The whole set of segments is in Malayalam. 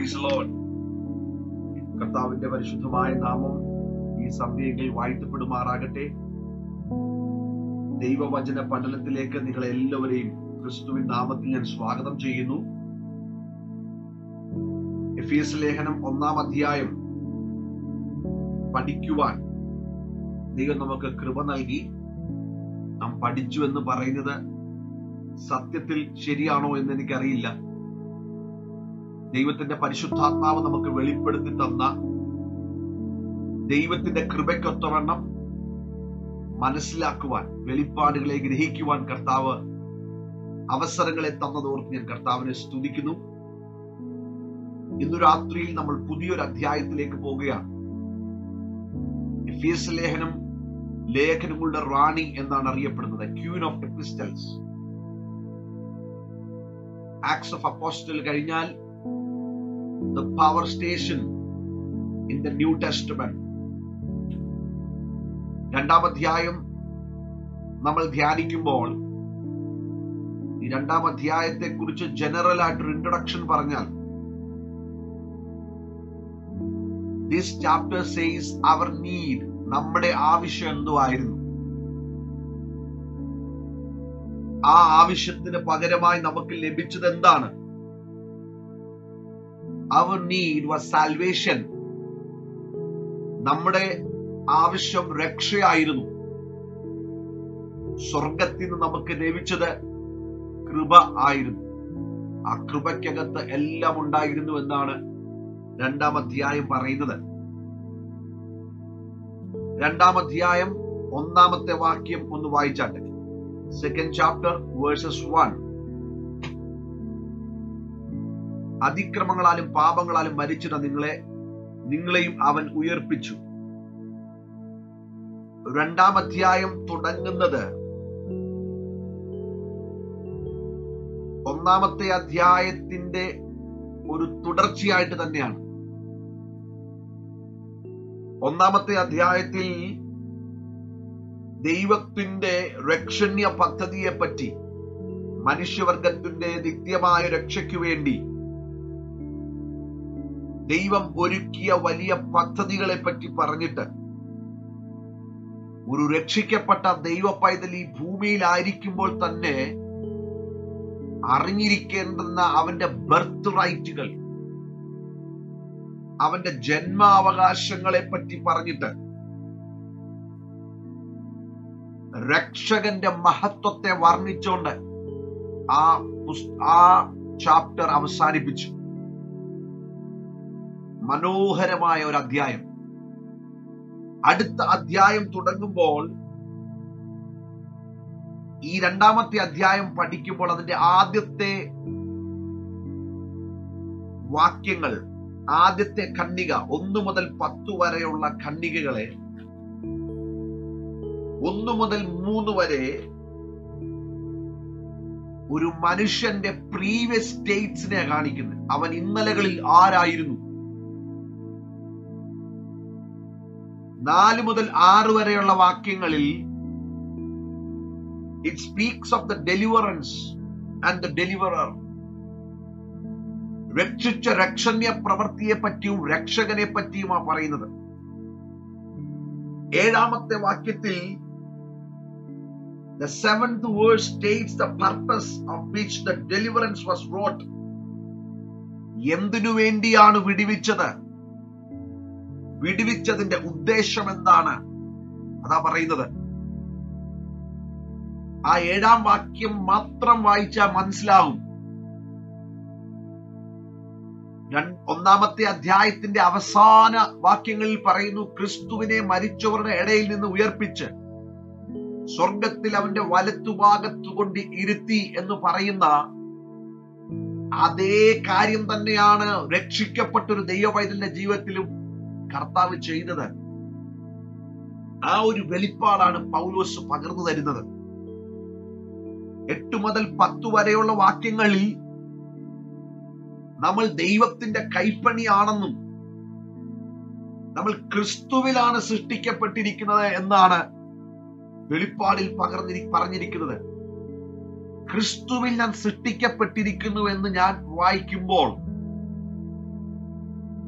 Praise the Lord. കർത്താവിന്റെ പരിശുദ്ധമായ നാമം ഈ സന്ധ്യയിൽ വാഴ്ത്തപ്പെടുമാറാകട്ടെ ദൈവവചന പഠനത്തിലേക്ക് നിങ്ങളെ എല്ലാവരെയും ക്രിസ്തുവിൻ നാമത്തിൽ ഞാൻ സ്വാഗതം ചെയ്യുന്നു എഫീസ് ലേഖനം ഒന്നാം അധ്യായം പഠിക്കുവാൻ ദൈവം നമുക്ക് കൃപ നൽകി നാം പഠിച്ചു എന്ന് പറയുന്നത് സത്യത്തിൽ ശരിയാണോ എന്ന് എനിക്കറിയില്ല ദൈവത്തിന്റെ പരിശുദ്ധാത്മാവ് നമുക്ക് വെളിപ്പെടുത്തി തന്ന ദൈവത്തിന്റെ കൃപയ്ക്കൊത്തവണ്ണം മനസ്സിലാക്കുവാൻ വെളിപ്പാടുകളെ ഗ്രഹിക്കുവാൻ കർത്താവ് അവസരങ്ങളെ തന്നതോർത്ത് ഞാൻ കർത്താവിനെ സ്തുതിക്കുന്നു ഇന്നു രാത്രിയിൽ നമ്മൾ പുതിയൊരു അധ്യായത്തിലേക്ക് പോവുകയാണ് എഫീസ് ലേഖനം ലേഖനങ്ങളുടെ റാണി എന്നാണ് അറിയപ്പെടുന്നത് queen of epistles acts of apostle കഴിഞ്ഞാൽ the power station in the new testament രണ്ടാം അധ്യായം നമ്മൾ ധ്യാനിക്കുമ്പോൾ ഈ രണ്ടാം അധ്യായത്തെ കുറിച്ച് ജനറൽ ആയിട്ടൊരു ഇൻട്രൊഡക്ഷൻ പറഞ്ഞാൽ this chapter says our need നമ്മുടെ ആവശ്യം എന്തോ ആയിരുന്നു ആ ആവശ്യത്തിന് പകരമായി നമുക്ക് ലഭിച്ചത് എന്താണ് അവർ നീഡ് വാസ് സാൽവേഷൻ നമ്മുടെ ആവശ്യം രക്ഷയായിരുന്നു സ്വർഗത്തിൽ നിന്ന് നമുക്ക് ലഭിച്ചത് കൃപ ആയിരുന്നു ആ കൃപയ്ക്കകത്ത് എല്ലാം ഉണ്ടായിരുന്നു എന്നാണ് രണ്ടാം അധ്യായം പറയുന്നത് രണ്ടാം അധ്യായം ഒന്നാമത്തെ വാക്യം ഒന്ന് വായിച്ചാട്ടെ സെക്കൻഡ് ചാപ്റ്റർ വേഴ്സസ് വൺ അതിക്രമങ്ങളാലും പാപങ്ങളാലും മരിച്ചിട നിങ്ങളെ നിങ്ങളെയും അവൻ ഉയർപ്പിച്ചു രണ്ടാം അധ്യായം തുടങ്ങുന്നത് ഒന്നാമത്തെ അധ്യായത്തിന്റെ ഒരു തുടർച്ചയായിട്ട് തന്നെയാണ് ഒന്നാമത്തെ അധ്യായത്തിൽ ദൈവത്തിന്റെ രക്ഷണ്യ പദ്ധതിയെ പറ്റി മനുഷ്യവർഗത്തിന്റെ നിത്യമായ രക്ഷയ്ക്കു വേണ്ടി ദൈവം ഒരുക്കിയ വലിയ പദ്ധതികളെ പറ്റി പറഞ്ഞിട്ട് ഒരു രക്ഷിക്കപ്പെട്ട ദൈവ പൈതൽ ഈ ഭൂമിയിലായിരിക്കുമ്പോൾ തന്നെ അറിഞ്ഞിരിക്കേണ്ടുന്ന അവന്റെ ബർത്ത് റൈറ്റുകൾ അവന്റെ ജന്മാവകാശങ്ങളെ പറ്റി പറഞ്ഞിട്ട് രക്ഷകന്റെ മഹത്വത്തെ വർണ്ണിച്ചുകൊണ്ട് ആ ആ ചാപ്റ്റർ അവസാനിപ്പിച്ചു മനോഹരമായ ഒരു അധ്യായം അടുത്ത അധ്യായം തുടങ്ങുമ്പോൾ ഈ രണ്ടാമത്തെ അധ്യായം പഠിക്കുമ്പോൾ അതിന്റെ ആദ്യത്തെ വാക്യങ്ങൾ ആദ്യത്തെ ഖണ്ഡിക ഒന്നു മുതൽ പത്തു വരെയുള്ള ഖണ്ഡികകളെ ഒന്നു മുതൽ മൂന്ന് വരെ ഒരു മനുഷ്യന്റെ പ്രീവിയസ് സ്റ്റേറ്റ്സിനെ കാണിക്കുന്നത് അവൻ ഇന്നലകളിൽ ആരായിരുന്നു നാല് മുതൽ ആറ് വരെയുള്ള വാക്യങ്ങളിൽ it speaks of the deliverance and the deliverer രക്ഷിച്ച രക്ഷണ്യ പ്രവൃത്തിയെ പറ്റിയും രക്ഷകനെ പറ്റിയുമാ പറയുന്നത് ഏഴാമത്തെ വാക്യത്തിൽ The seventh verse states the purpose of which the deliverance was wrought. എന്തിനു വേണ്ടിയാണ് വിടിവിച്ചത് വിടുവിച്ചതിന്റെ ഉദ്ദേശം എന്താണ് അതാ പറയുന്നത് ആ ഏഴാം വാക്യം മാത്രം വായിച്ചാൽ മനസ്സിലാവും ഒന്നാമത്തെ അധ്യായത്തിന്റെ അവസാന വാക്യങ്ങളിൽ പറയുന്നു ക്രിസ്തുവിനെ മരിച്ചവരുടെ ഇടയിൽ നിന്ന് ഉയർപ്പിച്ച് സ്വർഗത്തിൽ അവന്റെ വലത്തുഭാഗത്തു കൊണ്ട് ഇരുത്തി എന്ന് പറയുന്ന അതേ കാര്യം തന്നെയാണ് രക്ഷിക്കപ്പെട്ട ഒരു ദൈവവൈതലിന്റെ ജീവിതത്തിലും കർത്താവ് ചെയ്തത് ആ ഒരു വെളിപ്പാടാണ് പൗലോസ് പകർന്നു തരുന്നത് എട്ട് മുതൽ പത്തു വരെയുള്ള വാക്യങ്ങളിൽ നമ്മൾ ദൈവത്തിന്റെ കൈപ്പണിയാണെന്നും നമ്മൾ ക്രിസ്തുവിലാണ് സൃഷ്ടിക്കപ്പെട്ടിരിക്കുന്നത് എന്നാണ് വെളിപ്പാടിൽ പകർന്നി പറഞ്ഞിരിക്കുന്നത് ക്രിസ്തുവിൽ ഞാൻ സൃഷ്ടിക്കപ്പെട്ടിരിക്കുന്നു എന്ന് ഞാൻ വായിക്കുമ്പോൾ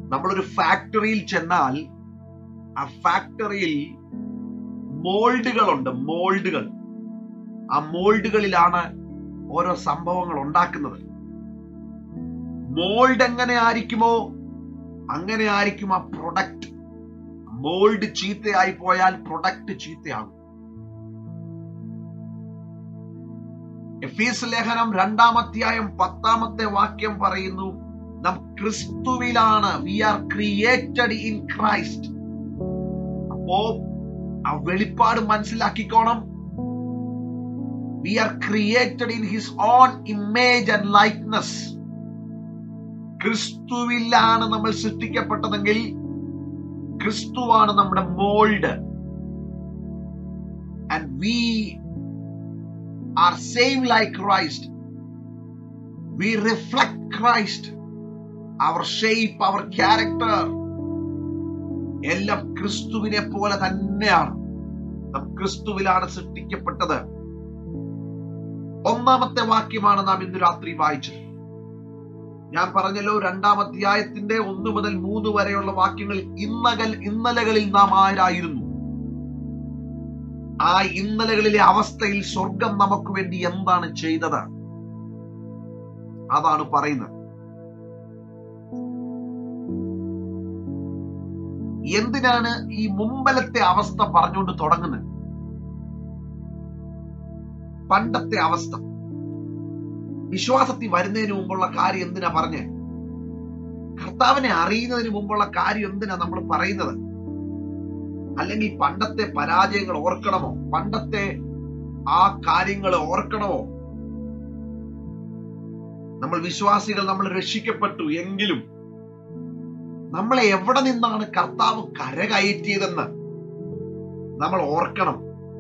നമ്മളൊരു ഫാക്ടറിയിൽ ചെന്നാൽ ആ ഫാക്ടറിയിൽ മോൾഡുകളുണ്ട് മോൾഡുകൾ ആ മോൾഡുകളിലാണ് ഓരോ സംഭവങ്ങൾ ഉണ്ടാക്കുന്നത് മോൾഡ് എങ്ങനെ ആയിരിക്കുമോ അങ്ങനെ ആയിരിക്കും ആ പ്രൊഡക്റ്റ് മോൾഡ് ചീത്തയായി പോയാൽ പ്രൊഡക്റ്റ് ചീത്തയാകും എഫീസ് ലേഖനം രണ്ടാം അധ്യായം പത്താമത്തെ വാക്യം പറയുന്നു നാം ക്രിസ്തുവിലാണ് we are created in Christ അപ്പോ ആ വെളിപ്പാട് മനസ്സിലാക്കിക്കോണം we are created in his own image and likeness ക്രിസ്തുവിലാണ് നമ്മൾ സൃഷ്ടിക്കപ്പെട്ടതെങ്കിൽ ക്രിസ്തുവാണ് നമ്മുടെ mould and we are same like Christ we reflect Christ our shape our character എല്ലാം ക്രിസ്തുവിനെ പോലെ തന്നെയാണ് നാം ക്രിസ്തുവിലാണ് സൃഷ്ടിക്കപ്പെട്ടത് ഒന്നാമത്തെ വാക്യമാണ് നാം ഇന്ന് രാത്രി വായിച്ചത് ഞാൻ പറഞ്ഞല്ലോ രണ്ടാം അധ്യായത്തിന്റെ ഒന്ന് മുതൽ മൂന്ന് വരെയുള്ള വാക്യങ്ങൾ ഇന്നകൽ ഇന്നലകളിൽ നാം ആരായിരുന്നു ആ ഇന്നലകളിലെ അവസ്ഥയിൽ സ്വർഗം നമുക്ക് വേണ്ടി എന്താണ് ചെയ്തത് അതാണ് പറയുന്നത് എന്തിനാണ് ഈ മുമ്പലത്തെ അവസ്ഥ പറഞ്ഞുകൊണ്ട് തുടങ്ങുന്നത് പണ്ടത്തെ അവസ്ഥ വിശ്വാസത്തിൽ വരുന്നതിന് മുമ്പുള്ള കാര്യം എന്തിനാ പറഞ്ഞേ കർത്താവിനെ അറിയുന്നതിന് മുമ്പുള്ള കാര്യം എന്തിനാ നമ്മൾ പറയുന്നത് അല്ലെങ്കിൽ പണ്ടത്തെ പരാജയങ്ങൾ ഓർക്കണമോ പണ്ടത്തെ ആ കാര്യങ്ങൾ ഓർക്കണമോ നമ്മൾ വിശ്വാസികൾ നമ്മൾ രക്ഷിക്കപ്പെട്ടു എങ്കിലും നമ്മളെ എവിടെ നിന്നാണ് കർത്താവ് കരകയറ്റിയതെന്ന് നമ്മൾ ഓർക്കണം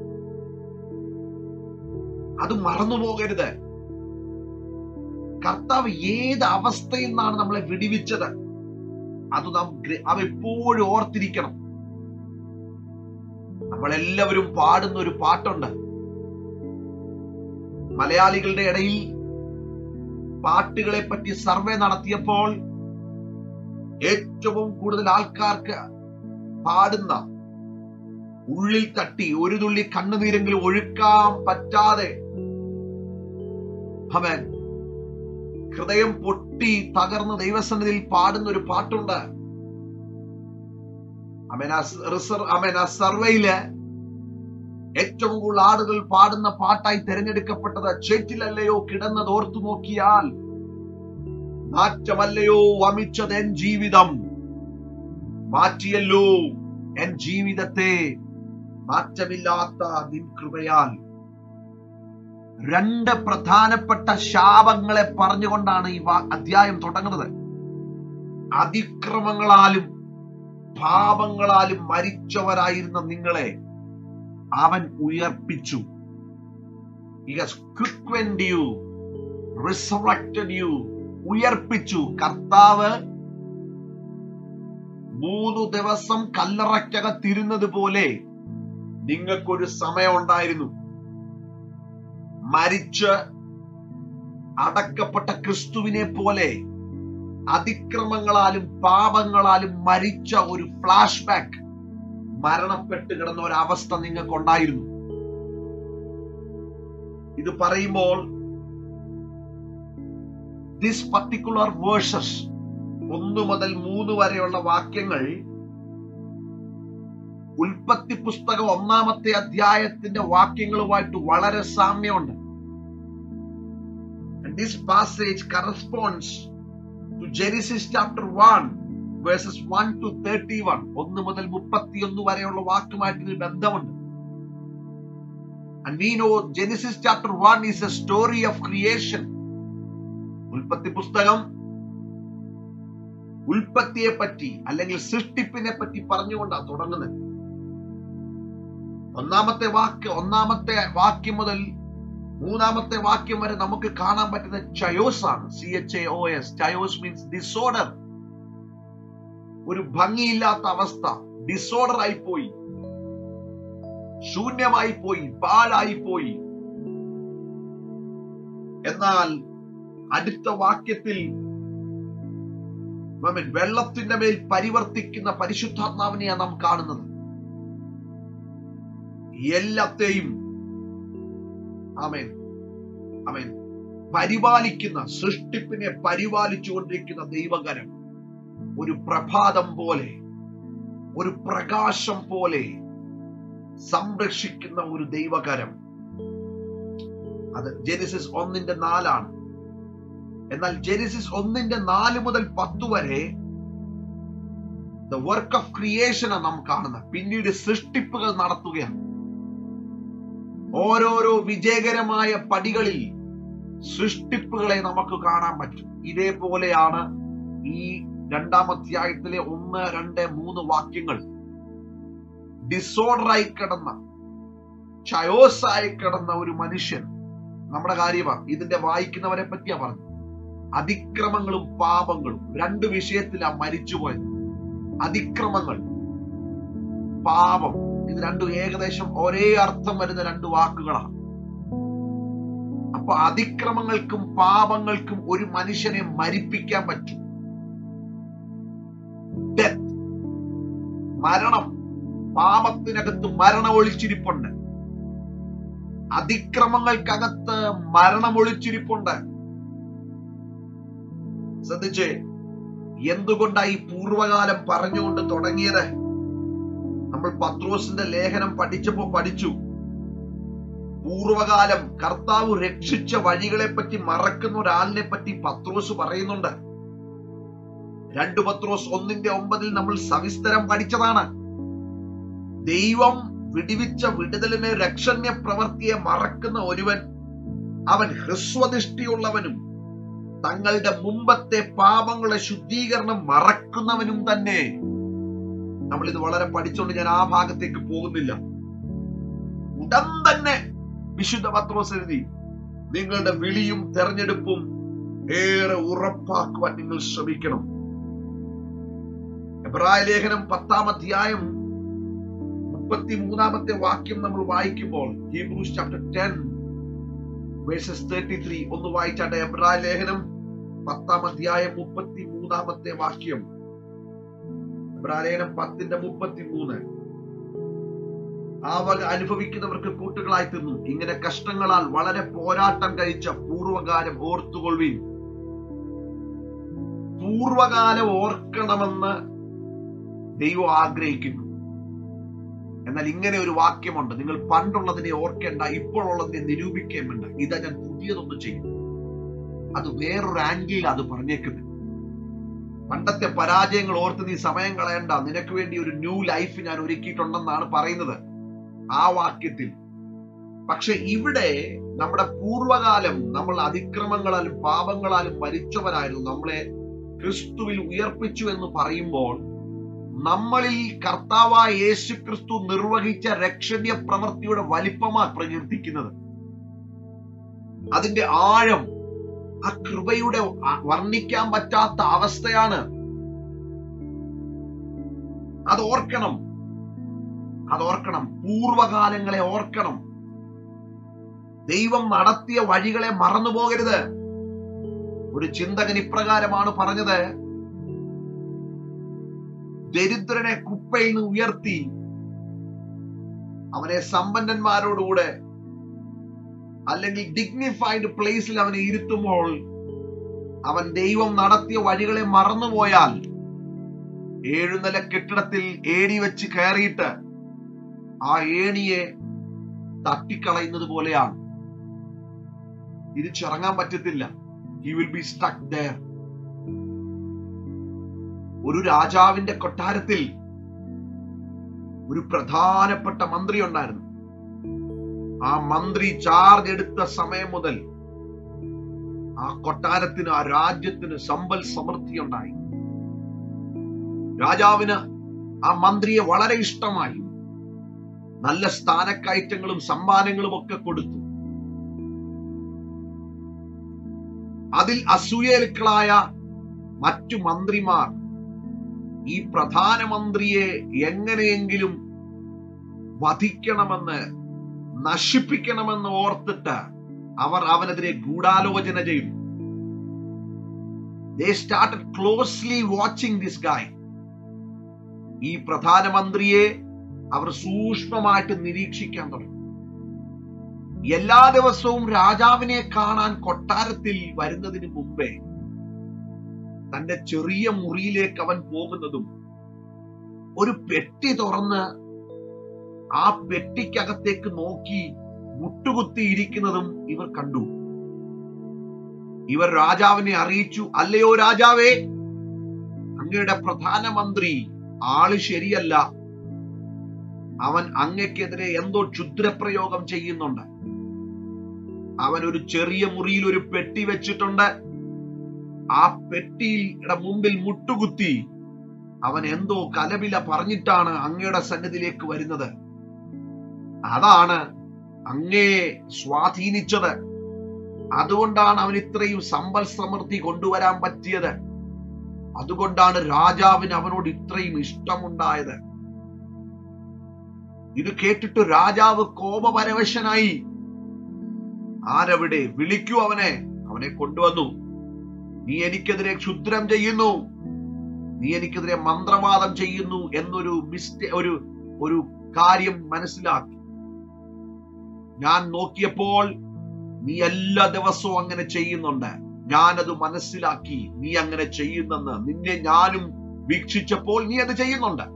അത് മറന്നുപോകരുത് കർത്താവ് ഏത് അവസ്ഥയിൽ നിന്നാണ് നമ്മളെ വിടിവിച്ചത് അത് നാം അവ എപ്പോഴും ഓർത്തിരിക്കണം നമ്മളെല്ലാവരും പാടുന്ന ഒരു പാട്ടുണ്ട് മലയാളികളുടെ ഇടയിൽ പാട്ടുകളെ പറ്റി സർവേ നടത്തിയപ്പോൾ ഏറ്റവും കൂടുതൽ ആൾക്കാർക്ക് പാടുന്ന ഉള്ളിൽ തട്ടി ഒരു തുള്ളി കണ്ണുനീരെങ്കിലും ഒഴുക്കാൻ പറ്റാതെ അവൻ ഹൃദയം പൊട്ടി തകർന്ന് ദൈവസന്നിധിയിൽ പാടുന്ന ഒരു പാട്ടുണ്ട് അവൻ അവൻ ആ സർവേയില് ഏറ്റവും കൂടുതൽ ആളുകൾ പാടുന്ന പാട്ടായി തിരഞ്ഞെടുക്കപ്പെട്ടത് ചേറ്റിലല്ലയോ കിടന്നത് ഓർത്തു നോക്കിയാൽ മാറ്റമല്ലയോ വമിച്ചത് എൻ ജീവിതം മാറ്റിയല്ലോ എൻ ജീവിതത്തെ മാറ്റമില്ലാത്ത നിൻ കൃപയാൽ രണ്ട് പ്രധാനപ്പെട്ട ശാപങ്ങളെ പറഞ്ഞുകൊണ്ടാണ് ഈ അധ്യായം തുടങ്ങുന്നത് അതിക്രമങ്ങളാലും പാപങ്ങളാലും മരിച്ചവരായിരുന്ന നിങ്ങളെ അവൻ ഉയർപ്പിച്ചു യു റിസറക്റ്റഡ് യു ഉയർപ്പിച്ചു കർത്താവ് മൂന്നു ദിവസം കല്ലറയ്ക്കകത്തിരുന്നത് പോലെ നിങ്ങൾക്കൊരു സമയം ഉണ്ടായിരുന്നു മരിച്ച് അടക്കപ്പെട്ട ക്രിസ്തുവിനെ പോലെ അതിക്രമങ്ങളാലും പാപങ്ങളാലും മരിച്ച ഒരു ഫ്ലാഷ് ബാക്ക് മരണപ്പെട്ട് കിടന്ന ഒരു അവസ്ഥ നിങ്ങൾക്കുണ്ടായിരുന്നു ഇത് പറയുമ്പോൾ ദിസ് പർട്ടിക്കുലർ വേഴ്സസ് ഒന്ന് മുതൽ മൂന്ന് വരെയുള്ള വാക്യങ്ങൾ ഉൽപ്പത്തി പുസ്തകം ഒന്നാമത്തെ അധ്യായത്തിന്റെ വാക്യങ്ങളുമായിട്ട് വളരെ സാമ്യമുണ്ട് this passage corresponds to Genesis chapter one verses one to thirty one ഒന്ന് മുതൽ മുപ്പത്തിയൊന്ന് വരെയുള്ള വാക്കുമായിട്ട് ഇതിന് ബന്ധമുണ്ട് And we know Genesis chapter 1 is a story of creation. ഉൽപ്പത്തി പുസ്തകം ഉൽപ്പത്തിയെ പറ്റി അല്ലെങ്കിൽ സൃഷ്ടിപ്പിനെ പറ്റി പറഞ്ഞുകൊണ്ടാണ് തുടങ്ങുന്നത് ഒന്നാമത്തെ വാക്ക് ഒന്നാമത്തെ വാക്യം മുതൽ മൂന്നാമത്തെ വാക്യം വരെ നമുക്ക് കാണാൻ പറ്റുന്ന ചയോസ് ആണ് C H A O S chaos means disorder ഒരു ഭംഗിയില്ലാത്ത അവസ്ഥ ഡിസോർഡർ ആയി പോയി ശൂന്യമായി പോയി പാഴായി പോയി എന്നാൽ അടുത്ത വാക്യത്തിൽ ആമേൻ. വെള്ളത്തിന്റെ മേൽ പരിവർത്തിക്കുന്ന പരിശുദ്ധാത്മാവിനെയാണ് നാം കാണുന്നത് എല്ലാത്തെയും ആമേൻ ആമേൻ പരിപാലിക്കുന്ന സൃഷ്ടിപ്പിനെ പരിപാലിച്ചുകൊണ്ടിരിക്കുന്ന ദൈവകരം ഒരു പ്രഭാതം പോലെ ഒരു പ്രകാശം പോലെ സംരക്ഷിക്കുന്ന ഒരു ദൈവകരം അത് ജെനിസിസ് ഒന്നിന്റെ നാലാണ് എന്നാൽ ജെനിസിസ് ഒന്നിന്റെ നാല് മുതൽ പത്ത് വരെ ദ വർക്ക് ഓഫ് ക്രിയേഷനാണ് നാം കാണുന്നത് പിന്നീട് സൃഷ്ടിപ്പുകൾ നടത്തുകയാണ് ഓരോരോ വിജയകരമായ പടികളിൽ സൃഷ്ടിപ്പുകളെ നമുക്ക് കാണാൻ പറ്റും ഇതേപോലെയാണ് ഈ രണ്ടാം അധ്യായത്തിലെ ഒന്ന് രണ്ട് മൂന്ന് വാക്യങ്ങൾ ഡിസോർഡറായി കിടന്ന ചയോസായി കിടന്ന ഒരു മനുഷ്യൻ നമ്മുടെ കാര്യമാണ് ഇതിന്റെ വായിക്കുന്നവരെ പറ്റിയാ പറഞ്ഞു അതിക്രമങ്ങളും പാപങ്ങളും രണ്ട് വിഷയത്തിലാണ് മരിച്ചുപോയത് അതിക്രമങ്ങൾ പാപം ഇത് രണ്ടും ഏകദേശം ഒരേ അർത്ഥം വരുന്ന രണ്ട് വാക്കുകളാണ് അപ്പൊ അതിക്രമങ്ങൾക്കും പാപങ്ങൾക്കും ഒരു മനുഷ്യനെ മരിപ്പിക്കാൻ പറ്റും ഡെത്ത് മരണം പാപത്തിനകത്ത് മരണം ഒളിച്ചിരിപ്പുണ്ട് അതിക്രമങ്ങൾക്കകത്ത് മരണം ഒളിച്ചിരിപ്പുണ്ട് ശ്രദ്ധിച്ചേ എന്തുകൊണ്ടാണ് ഈ പൂർവകാലം പറഞ്ഞുകൊണ്ട് തുടങ്ങിയത് നമ്മൾ പത്രോസിന്റെ ലേഖനം പഠിച്ചപ്പോ പഠിച്ചു പൂർവകാലം കർത്താവ് രക്ഷിച്ച വഴികളെ പറ്റി മറക്കുന്ന ഒരാളിനെ പറ്റി പത്രോസ് പറയുന്നുണ്ട് രണ്ടു പത്രോസ് ഒന്നിന്റെ ഒമ്പതിൽ നമ്മൾ സവിസ്തരം പഠിച്ചതാണ് ദൈവം വിടിവിച്ച വിടുതലിനെ രക്ഷണ്യ പ്രവർത്തിയെ മറക്കുന്ന ഒരുവൻ അവൻ ഹ്രസ്വദൃഷ്ടിയുള്ളവനും തങ്ങളുടെ മുമ്പത്തെ പാപങ്ങളുടെ ശുദ്ധീകരണം മറക്കുന്നവനും തന്നെ നമ്മൾ ഇത് വളരെ പഠിച്ചുകൊണ്ട് ഞാൻ ആ ഭാഗത്തേക്ക് പോകുന്നില്ല ഉടൻ തന്നെ വിശുദ്ധ പത്രോസ് എഴുതി നിങ്ങളുടെ വിളിയും തെരഞ്ഞെടുപ്പും ഏറെ ഉറപ്പാക്കുവാൻ നിങ്ങൾ ശ്രമിക്കണം എബ്രായ ലേഖനം പത്താം അധ്യായം മുപ്പത്തി മൂന്നാമത്തെ വാക്യം നമ്മൾ വായിക്കുമ്പോൾ Hebrews chapter ten verses thirty three ഒന്ന് വായിച്ചാട്ടെ എബ്രായ ലേഖനം പത്താം അധ്യായം മുപ്പത്തി മൂന്നാമത്തെ വാക്യം എബ്രായ ലേഖനം പത്തിന്റെ മുപ്പത്തി മൂന്ന് ആ വക അനുഭവിക്കുന്നവർക്ക് കൂട്ടുകളായി തീർന്നു ഇങ്ങനെ കഷ്ടങ്ങളാൽ വളരെ പോരാട്ടം കഴിച്ച പൂർവകാലം ഓർത്തുകൊള്ളുവീൻ പൂർവകാലം ഓർക്കണമെന്ന് ദൈവം ആഗ്രഹിക്കുന്നു എന്നാൽ ഇങ്ങനെ ഒരു വാക്യമുണ്ട് നിങ്ങൾ പണ്ടുള്ളതിനെ ഓർക്കേണ്ട ഇപ്പോഴുള്ളതിനെ നിരൂപിക്കുകയും വേണ്ട ഇതാ ഞാൻ പുതിയതൊന്നും ചെയ്യും അത് വേറൊരു ആംഗിളിൽ അത് പറഞ്ഞേക്കുന്നത് പണ്ടത്തെ പരാജയങ്ങൾ ഓർത്ത് നീ സമയം കളയണ്ട നിനക്ക് വേണ്ടി ഒരു ന്യൂ ലൈഫ് ഞാൻ ഒരുക്കിയിട്ടുണ്ടെന്നാണ് പറയുന്നത് ആ വാക്യത്തിൽ പക്ഷെ ഇവിടെ നമ്മുടെ പൂർവകാലം നമ്മൾ അതിക്രമങ്ങളാലും പാപങ്ങളാലും മരിച്ചവരായിരുന്നു നമ്മളെ ക്രിസ്തുവിൽ ഉയർപ്പിച്ചു എന്ന് പറയുമ്പോൾ നമ്മളിൽ കർത്താവായ യേശു ക്രിസ്തു നിർവഹിച്ച രക്ഷണ്യ പ്രവൃത്തിയുടെ വലിപ്പമാ പ്രകീർത്തിക്കുന്നത് അതിന്റെ ആഴം ആ കൃപയുടെ ആ- വർണ്ണിക്കാൻ പറ്റാത്ത അവസ്ഥയാണ് അത് ഓർക്കണം അത് ഓർക്കണം പൂർവകാലങ്ങളെ ഓർക്കണം ദൈവം നടത്തിയ വഴികളെ മറന്നു പോകരുത് ഒരു ചിന്തകൻ ഇപ്രകാരമാണ് പറഞ്ഞത് ദരിദ്രനെ കുപ്പയിൽ നിന്ന് ഉയർത്തി അവനെ സമ്പന്നന്മാരോടുകൂടെ അല്ലെങ്കിൽ ഡിഗ്നിഫൈഡ് പ്ലേസിൽ അവനെ ഇരുത്തുമ്പോൾ അവൻ ദൈവം നടത്തിയ വഴികളെ മറന്നുപോയാൽ ഏഴുനില കെട്ടിടത്തിൽ ഏണി വെച്ച് കയറിയിട്ട് ആ ഏണിയെ തട്ടിക്കളയുന്നത് പോലെയാണ് തിരിച്ചിറങ്ങാൻ പറ്റത്തില്ല he will be stuck there ഒരു രാജാവിന്റെ കൊട്ടാരത്തിൽ ഒരു പ്രധാനപ്പെട്ട മന്ത്രി ഉണ്ടായിരുന്നു ആ മന്ത്രി ചാർജ് എടുത്ത സമയം മുതൽ ആ കൊട്ടാരത്തിന് ആ രാജ്യത്തിന് സമ്പൽ സമൃദ്ധി ഉണ്ടായി രാജാവിന് ആ മന്ത്രിയെ വളരെ ഇഷ്ടമായി നല്ല സ്ഥാനക്കയറ്റങ്ങളും സമ്മാനങ്ങളും ഒക്കെ കൊടുത്തു അതിൽ അസൂയലുക്കളായ മറ്റു മന്ത്രിമാർ ഈ പ്രധാനമന്ത്രിയെ എങ്ങനെയെങ്കിലും വധിക്കണമെന്ന് നശിപ്പിക്കണമെന്ന് ഓർത്തിട്ട് അവർ അവനെതിരെ ഗൂഢാലോചന ചെയ്തു they started closely watching this guy ഈ പ്രധാനമന്ത്രിയെ അവർ സൂക്ഷ്മമായിട്ട് നിരീക്ഷിക്കാൻ തുടങ്ങി എല്ലാ ദിവസവും രാജാവിനെ കാണാൻ കൊട്ടാരത്തിൽ വരുന്നതിന് മുമ്പേ തന്റെ ചെറിയ മുറിയിലേക്ക് അവൻ പോകുന്നതും ഒരു പെട്ടി തുറന്ന് ആ പെട്ടിക്കകത്തേക്ക് നോക്കി മുട്ടുകുത്തി ഇരിക്കുന്നതും ഇവർ കണ്ടു ഇവർ രാജാവിനെ അറിയിച്ചു അല്ലയോ രാജാവേ അങ്ങയുടെ പ്രധാനമന്ത്രി ആള് ശരിയല്ല അവൻ അങ്ങക്കെതിരെ എന്തോ ക്ഷുദ്രപ്രയോഗം ചെയ്യുന്നുണ്ട് അവൻ ഒരു ചെറിയ മുറിയിൽ ഒരു പെട്ടി വെച്ചിട്ടുണ്ട് ആ പെട്ടിയുടെ മുമ്പിൽ മുട്ടുകുത്തി അവൻ എന്തോ കലപില പറഞ്ഞിട്ടാണ് അങ്ങയുടെ സന്നിധിയിലേക്ക് വരുന്നത് അതാണ് അങ്ങയെ സ്വാധീനിച്ചത് അതുകൊണ്ടാണ് അവൻ ഇത്രയും സമ്പൽ സമൃദ്ധി കൊണ്ടുവരാൻ പറ്റിയത് അതുകൊണ്ടാണ് രാജാവിന് അവനോട് ഇത്രയും ഇഷ്ടമുണ്ടായത് ഇത് കേട്ടിട്ട് രാജാവ് കോപപരവശനായി ആരവിടെ വിളിക്കൂ അവനെ അവനെ കൊണ്ടുവന്നു നീ എനിക്കെതിരെ ക്ഷുദ്രം ചെയ്യുന്നു നീ എനിക്കെതിരെ മന്ത്രവാദം ചെയ്യുന്നു എന്നൊരു മിസ്റ്റേ ഒരു ഒരു കാര്യം മനസ്സിലാക്കി ഞാൻ നോക്കിയപ്പോൾ നീ എല്ലാ ദിവസവും അങ്ങനെ ചെയ്യുന്നുണ്ട് ഞാനത് മനസ്സിലാക്കി നീ അങ്ങനെ ചെയ്യുന്നെന്ന് നിന്നെ ഞാനും വീക്ഷിച്ചപ്പോൾ നീ അത് ചെയ്യുന്നുണ്ട്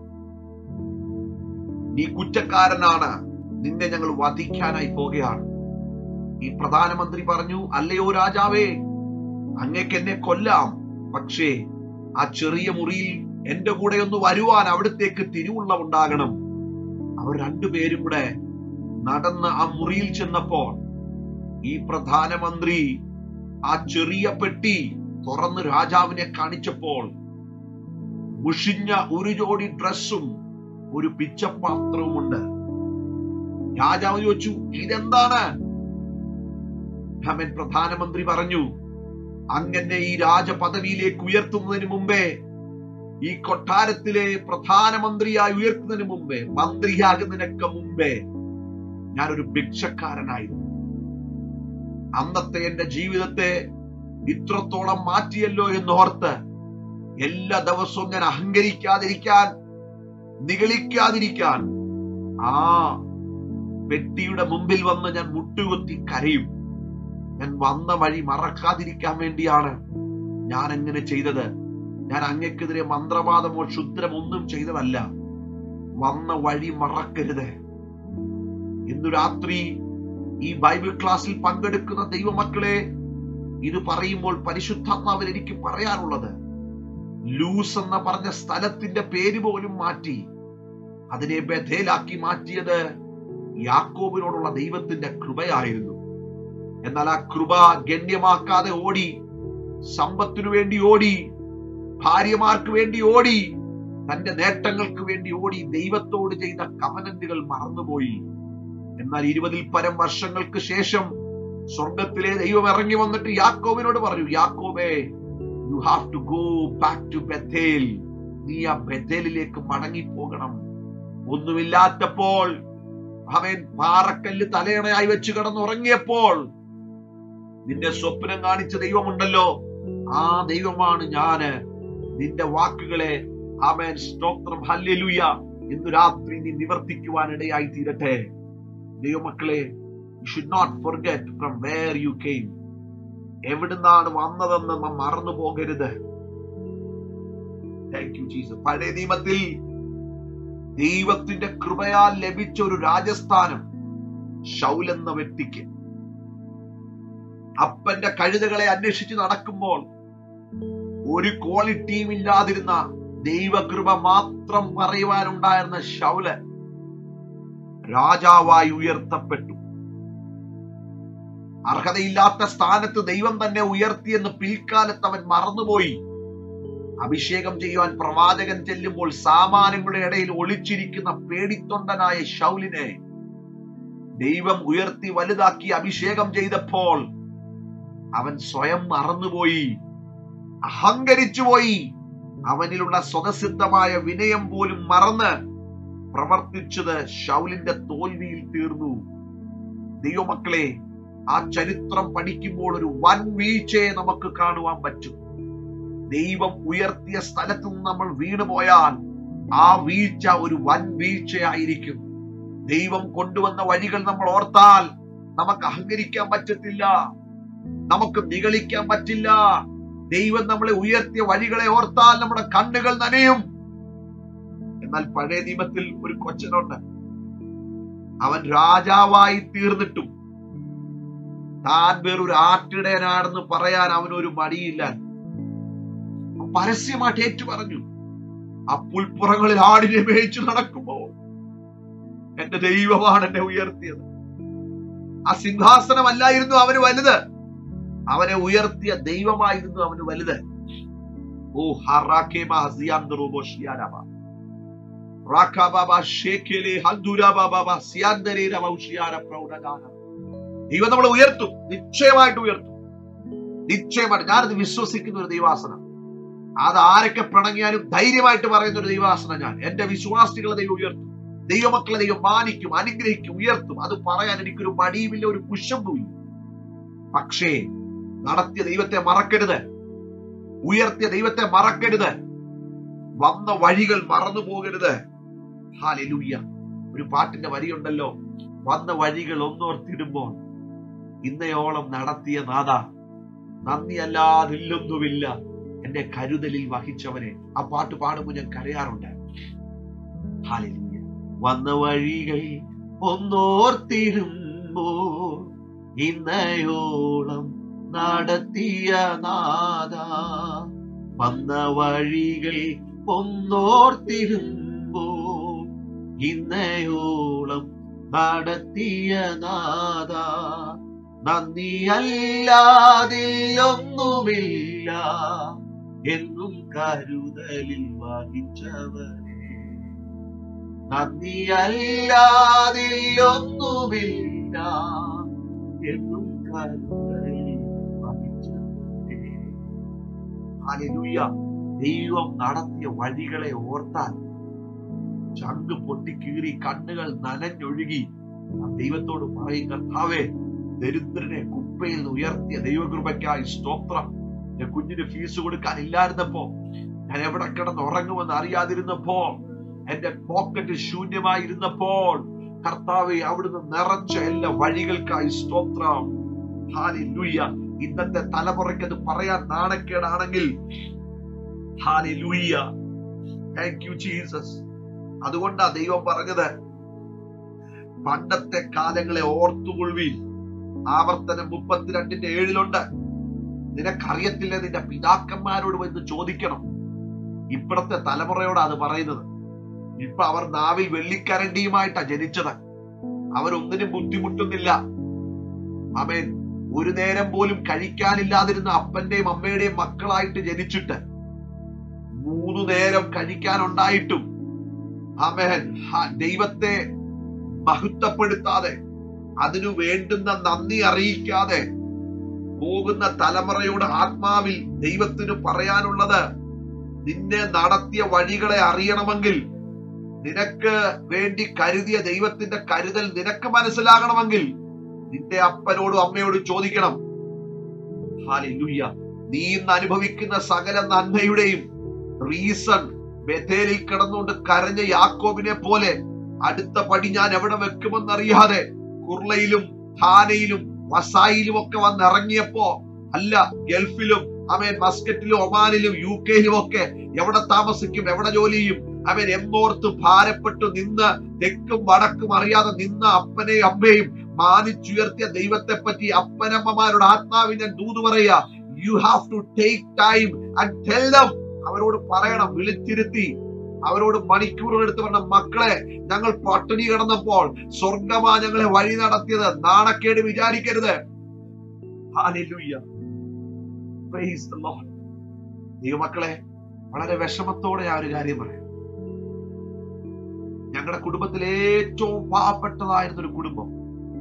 നീ കുറ്റക്കാരനാണ് നിന്നെ ഞങ്ങൾ വധിക്കാനായി പോകുകയാണ് ഈ പ്രധാനമന്ത്രി പറഞ്ഞു അല്ലയോ രാജാവേ അങ്ങക്ക് എന്നെ കൊല്ലാം പക്ഷേ ആ ചെറിയ മുറിയിൽ എന്റെ കൂടെ ഒന്ന് വരുവാൻ അവിടത്തേക്ക് തിരിവുള്ള ഉണ്ടാകണം അവർ രണ്ടുപേരും കൂടെ നടന്ന് ആ മുറിയിൽ ചെന്നപ്പോൾ ഈ പ്രധാനമന്ത്രി ആ ചെറിയ പെട്ടി തുറന്ന് രാജാവിനെ കാണിച്ചപ്പോൾ മുഷിഞ്ഞ ഒരു ജോഡി ഡ്രസ്സും ഒരു പിച്ചപാത്രവുമുണ്ട് രാജാവ് ചോദിച്ചു ഇതെന്താണ് അവൻ പ്രധാനമന്ത്രി പറഞ്ഞു അങ്ങനെ ഈ രാജപദവിയിലേക്ക് ഉയർത്തുന്നതിന് മുമ്പേ ഈ കൊട്ടാരത്തിലെ പ്രധാനമന്ത്രിയായി ഉയർത്തുന്നതിന് മുമ്പേ മന്ത്രിയാകുന്നതിനൊക്കെ മുമ്പേ ഞാനൊരു ഭിക്ഷക്കാരനായിരുന്നു അന്നത്തെ എന്റെ ജീവിതത്തെ ഇത്രത്തോളം മാറ്റിയല്ലോ എന്നോർത്ത് എല്ലാ ദിവസവും ഞാൻ അഹങ്കരിക്കാതിരിക്കാൻ നിഗളിക്കാതിരിക്കാൻ ആ പെട്ടിയുടെ മുമ്പിൽ വന്ന് ഞാൻ മുട്ടുകുത്തി കരയും ഞാൻ വന്ന വഴി മറക്കാതിരിക്കാൻ വേണ്ടിയാണ് ഞാൻ എങ്ങനെ ചെയ്തത് ഞാൻ അങ്ങക്കെതിരെ മന്ത്രവാദമോ ക്ഷുദ്രമോ ഒന്നും ചെയ്തതല്ല വന്ന വഴി മറക്കരുത് ഇന്നു രാത്രി ഈ ബൈബിൾ ക്ലാസ്സിൽ പങ്കെടുക്കുന്ന ദൈവമക്കളെ ഇത് പറയുമ്പോൾ പരിശുദ്ധാത്മാവിൽ എനിക്ക് പറയാനുള്ളത് ലൂസ് എന്ന് പറഞ്ഞ സ്ഥലത്തിന്റെ പേര് പോലും മാറ്റി അതിനെ ബഥേലാക്കി മാറ്റിയത് യാക്കോബിനോടുള്ള ദൈവത്തിന്റെ കൃപയായിരുന്നു എന്നാൽ ആ കൃപ ഗണ്യമാക്കാതെ ഓടി സമ്പത്തിനു വേണ്ടി ഓടി ഭാര്യമാർക്ക് വേണ്ടി ഓടി തന്റെ നേട്ടങ്ങൾക്ക് വേണ്ടി ഓടി ദൈവത്തോട് ചെയ്ത കവനന്റുകൾ മറന്നുപോയി എന്നാൽ ഇരുപതിൽ പരം വർഷങ്ങൾക്ക് ശേഷം സ്വർഗത്തിലെ ദൈവം ഇറങ്ങി വന്നിട്ട് യാക്കോബിനോട് പറഞ്ഞു യാക്കോബേ you have to go back to Bethel നീ ആ ബഥേലിലേക്ക് മടങ്ങി പോകണം ഒന്നുമില്ലാത്തപ്പോൾ അവൻ പാറക്കല്ല് തലയണയായി വെച്ച് കിടന്നുറങ്ങിയപ്പോൾ നിന്റെ സ്വപ്നം കാണിച്ച ദൈവമുണ്ടല്ലോ ആ ദൈവമാണ് ഞാന് നിന്റെ വാക്കുകളെ അവൻ സ്തോത്രം ഹല്ലേലൂയ ഇന്ന് രാത്രി നീ നിവർത്തിക്കുവാൻ ഇടയായി തീരട്ടെ ദൈവമക്കളെ you should not forget from where you came എവിടുന്നാണ് വന്നതെന്ന് നാം മറന്നു പോകരുത് താങ്ക് യു ജീസസ് പഴയ നിയമത്തിൽ ദൈവത്തിന്റെ കൃപയാൽ ലഭിച്ച ഒരു രാജസ്ഥാനം ഷൗൽ എന്ന വ്യക്തിക്ക് അപ്പന്റെ കഴുതകളെ അന്വേഷിച്ച് നടക്കുമ്പോൾ ഒരു ക്വാളിറ്റിയും ഇല്ലാതിരുന്ന ദൈവകൃപ മാത്രം പറയുവാനുണ്ടായിരുന്ന ഷൗല് രാജാവായി ഉയർത്തപ്പെട്ടു അർഹതയില്ലാത്ത സ്ഥാനത്ത് ദൈവം തന്നെ ഉയർത്തിയെന്ന് പിൽക്കാലത്ത് അവൻ മറന്നുപോയി അഭിഷേകം ചെയ്യുവാൻ പ്രവാചകൻ ചെല്ലുമ്പോൾ സാമാനങ്ങളുടെ ഇടയിൽ ഒളിച്ചിരിക്കുന്ന പേടിത്തൊണ്ടനായ ഷൗലിനെ ദൈവം ഉയർത്തി വലുതാക്കി അഭിഷേകം ചെയ്തപ്പോൾ അവൻ സ്വയം മറന്നുപോയി അഹങ്കരിച്ചുപോയി അവനിലുള്ള സ്വതസിദ്ധമായ വിനയം പോലും മറന്ന് പ്രവർത്തിച്ചത് ഷൗലിന്റെ തോൽവിയിൽ തീർന്നു ദൈവമക്കളെ ആ ചരിത്രം പഠിക്കുമ്പോൾ ഒരു വൻ വീഴ്ചയെ നമുക്ക് കാണുവാൻ പറ്റും ദൈവം ഉയർത്തിയ സ്ഥലത്ത് നിന്ന് നമ്മൾ വീണുപോയാൽ ആ വീഴ്ച ഒരു വൻ വീഴ്ചയായിരിക്കും ദൈവം കൊണ്ടുവന്ന വഴികൾ നമ്മൾ ഓർത്താൽ നമുക്ക് അഹങ്കരിക്കാൻ പറ്റത്തില്ല നമുക്ക് നിഗളിക്കാൻ പറ്റില്ല ദൈവം നമ്മളെ ഉയർത്തിയ വഴികളെ ഓർത്താൽ നമ്മുടെ കണ്ണുകൾ നനയും എന്നാൽ പഴയ നിയമത്തിൽ ഒരു കൊച്ചനുണ്ട് അവൻ രാജാവായി തീർന്നിട്ടും താൻ വേറൊരു ആട്ടിടയനാണെന്ന് പറയാൻ അവനൊരു മടിയില്ല അവൻ പരസ്യമായിട്ട് ഏറ്റു പറഞ്ഞു ആ പുൽപ്പുറങ്ങളിൽ ആടിനെ മേയിച്ചു നടക്കുമ്പോ എന്റെ ദൈവമാണ് എന്നെ ഉയർത്തിയത് ആ സിംഹാസനമല്ലായിരുന്നു അവന് വലുത് അവനെ ഉയർത്തിയ ദൈവമായിരുന്നു അവന് വലുത് ഓ ഹറാക്കേമ ഹസിയാന്തറൂബോ ഷിയാനബ റാഖാബാബ ഷേഖേലെ ഹന്ദുരാബാബ സിയാന്തരേ രമൗഷിയാന പ്രൗഢഗാന ദൈവം നമ്മളെ ഉയർത്തും നിശ്ചയമായിട്ട് ഉയർത്തും നിശ്ചയമായിട്ട് ഞാനത് വിശ്വസിക്കുന്ന ഒരു ദൈവാസന അത് ആരൊക്കെ പിണങ്ങിയാലും ധൈര്യമായിട്ട് പറയുന്ന ഒരു ദൈവാസന ഞാൻ എന്റെ വിശ്വാസികളെ ദൈവം ഉയർത്തും ദൈവമക്കളെ ദൈവം മാനിക്കും അനുഗ്രഹിക്കും ഉയർത്തും അത് പറയാൻ എനിക്കൊരു മടിയുമില്ല ഒരു കുശമ്പുമില്ല പക്ഷേ നടത്തിയ ദൈവത്തെ മറക്കരുത് ഉയർത്തിയ ദൈവത്തെ മറക്കരുത് വന്ന വഴികൾ മറന്നു പോകരുത് ഹാലൂയ്യ ഒരു പാട്ടിന്റെ വരിയുണ്ടല്ലോ വന്ന വഴികൾ ഒന്നോർത്തിടുമ്പോൾ ഇന്നയോളം നടത്തിയ നാഥ നന്ദി അല്ലാതില്ലൊന്നുമില്ല എന്റെ കരുതലിൽ വഹിച്ചവനെ ആ പാട്ട് പാടുമ്പോൾ ഞാൻ കരയാറുണ്ട് ഹാലൂയ്യ വന്ന വഴികൾ ഒന്നോർത്തിടുമ്പോ ഇന്നയോളം നടത്തിയ നാഥ വന്ന വഴികൾ ഒന്നോർത്തിരുമ്പോ ഇന്നയോളം നടത്തിയ നാഥ നന്ദിയല്ലാതില്ലൊന്നുമില്ല എന്നും കരുതലിൽ വഹിച്ചവനെ നന്ദിയല്ലാതില്ലൊന്നുമില്ല എന്നും കരുതലിൽ വഹിച്ചവനെ ഹല്ലേലൂയ ദൈവം നടത്തിയ വഴികളെ ഓർത്താൽ ചങ്ക് പൊട്ടിക്കീറി കണ്ണുകൾ നനഞ്ഞൊഴുകി ആ ദൈവത്തോട് പറയും കർത്താവേ ദരിദ്രനെ കുപ്പയിൽ നിന്ന് ഉയർത്തിയ ദൈവകൃപയ്ക്കായി സ്തോത്രം എന്റെ കുഞ്ഞിന് ഫീസ് കൊടുക്കാൻ ഇല്ലായിരുന്നപ്പോ ഞാൻ എവിടെ കിടന്ന് ഉറങ്ങുമെന്ന് അറിയാതിരുന്നപ്പോ എന്റെ പോക്കറ്റ് ശൂന്യമായിരുന്നപ്പോൾ കർത്താവെ അവിടുന്ന് നിറച്ച എല്ലാ വഴികൾക്കായി സ്തോത്രം ഹാലിലൂയ ഇന്നത്തെ തലമുറയ്ക്ക് അത് പറയാൻ നാണക്കേടാണെങ്കിൽ ഹാലിലൂയ താങ്ക് യു ജീസസ് അതുകൊണ്ടാ ദൈവം പറഞ്ഞത് പണ്ടത്തെ കാലങ്ങളെ ഓർത്തുകൊള്ളുവീൻ ആവർത്തനം മുപ്പത്തിരണ്ടിന്റെ ഏഴിലുണ്ട് നിനക്കറിയത്തില്ല നിന്റെ പിതാക്കന്മാരോട് വന്ന് ചോദിക്കണം ഇപ്പോഴത്തെ തലമുറയോട് അത് പറയുന്നത് ഇപ്പൊ അവർ നാവിൽ വെള്ളിക്കരണ്ടിയുമായിട്ടാ ജനിച്ചത് അവരൊന്നിനും ബുദ്ധിമുട്ടുന്നില്ല അമേൻ ഒരു നേരം പോലും കഴിക്കാനില്ലാതിരുന്ന അപ്പന്റെയും അമ്മയുടെയും മക്കളായിട്ട് ജനിച്ചിട്ട് മൂന്നു നേരം കഴിക്കാനുണ്ടായിട്ടും അമേൻ ഹ- ദൈവത്തെ മഹത്വപ്പെടുത്താതെ അതിനു വേണ്ടുന്ന നന്ദി അറിയിക്കാതെ പോകുന്ന തലമുറയുടെ ആത്മാവിൽ ദൈവത്തിന് പറയാനുള്ളത് നിന്നെ നടത്തിയ വഴികളെ അറിയണമെങ്കിൽ നിനക്ക് വേണ്ടി കരുതിയ ദൈവത്തിന്റെ കരുതൽ നിനക്ക് മനസ്സിലാകണമെങ്കിൽ നിന്റെ അപ്പനോടും അമ്മയോടും ചോദിക്കണം ഹാലിലുയ്യ നീ ഇന്ന് അനുഭവിക്കുന്ന സകല നന്മയുടെയും റീസൺ ബഥേലിൽ കിടന്നുകൊണ്ട് കരഞ്ഞ യാക്കോബിനെ പോലെ അടുത്ത പടി ഞാൻ എവിടെ വെക്കുമെന്നറിയാതെ കുർളയിലും ഥാനയിലും വസായിലും ഒക്കെ വന്ന് ഇറങ്ങിയപ്പോ അല്ല ഗൾഫിലും അവൻ മസ്കറ്റിലും ഒമാനിലും യു കെയിലും ഒക്കെ എവിടെ താമസിക്കും എവിടെ ജോലി ചെയ്യും അവൻ എന്നോർത്ത് ഭാരപ്പെട്ടു നിന്ന് തെക്കും വടക്കും അറിയാതെ നിന്ന അപ്പനെയും അമ്മയും മാനിച്ചുയർത്തിയ ദൈവത്തെ പറ്റി അപ്പനമ്മമാരുടെ ആത്മാവിനെ ദൂത് പറയുക you have to take time and tell them അവരോട് പറയണം വിളിച്ചിരുത്തി അവരോട് മണിക്കൂറുകൾ എടുത്ത് പറഞ്ഞ മക്കളെ ഞങ്ങൾ പട്ടിണി കിടന്നപ്പോൾ സ്വർഗമാ ഞങ്ങളെ വഴി നടത്തിയത് നാണക്കേട് വിചാരിക്കരുത് Hallelujah. Praise the Lord. ദൈവമക്കളെ വളരെ വിഷമത്തോടെ ഞാൻ ഒരു കാര്യം പറയാം ഞങ്ങളുടെ കുടുംബത്തിൽ ഏറ്റവും പാവപ്പെട്ടതായിരുന്ന ഒരു കുടുംബം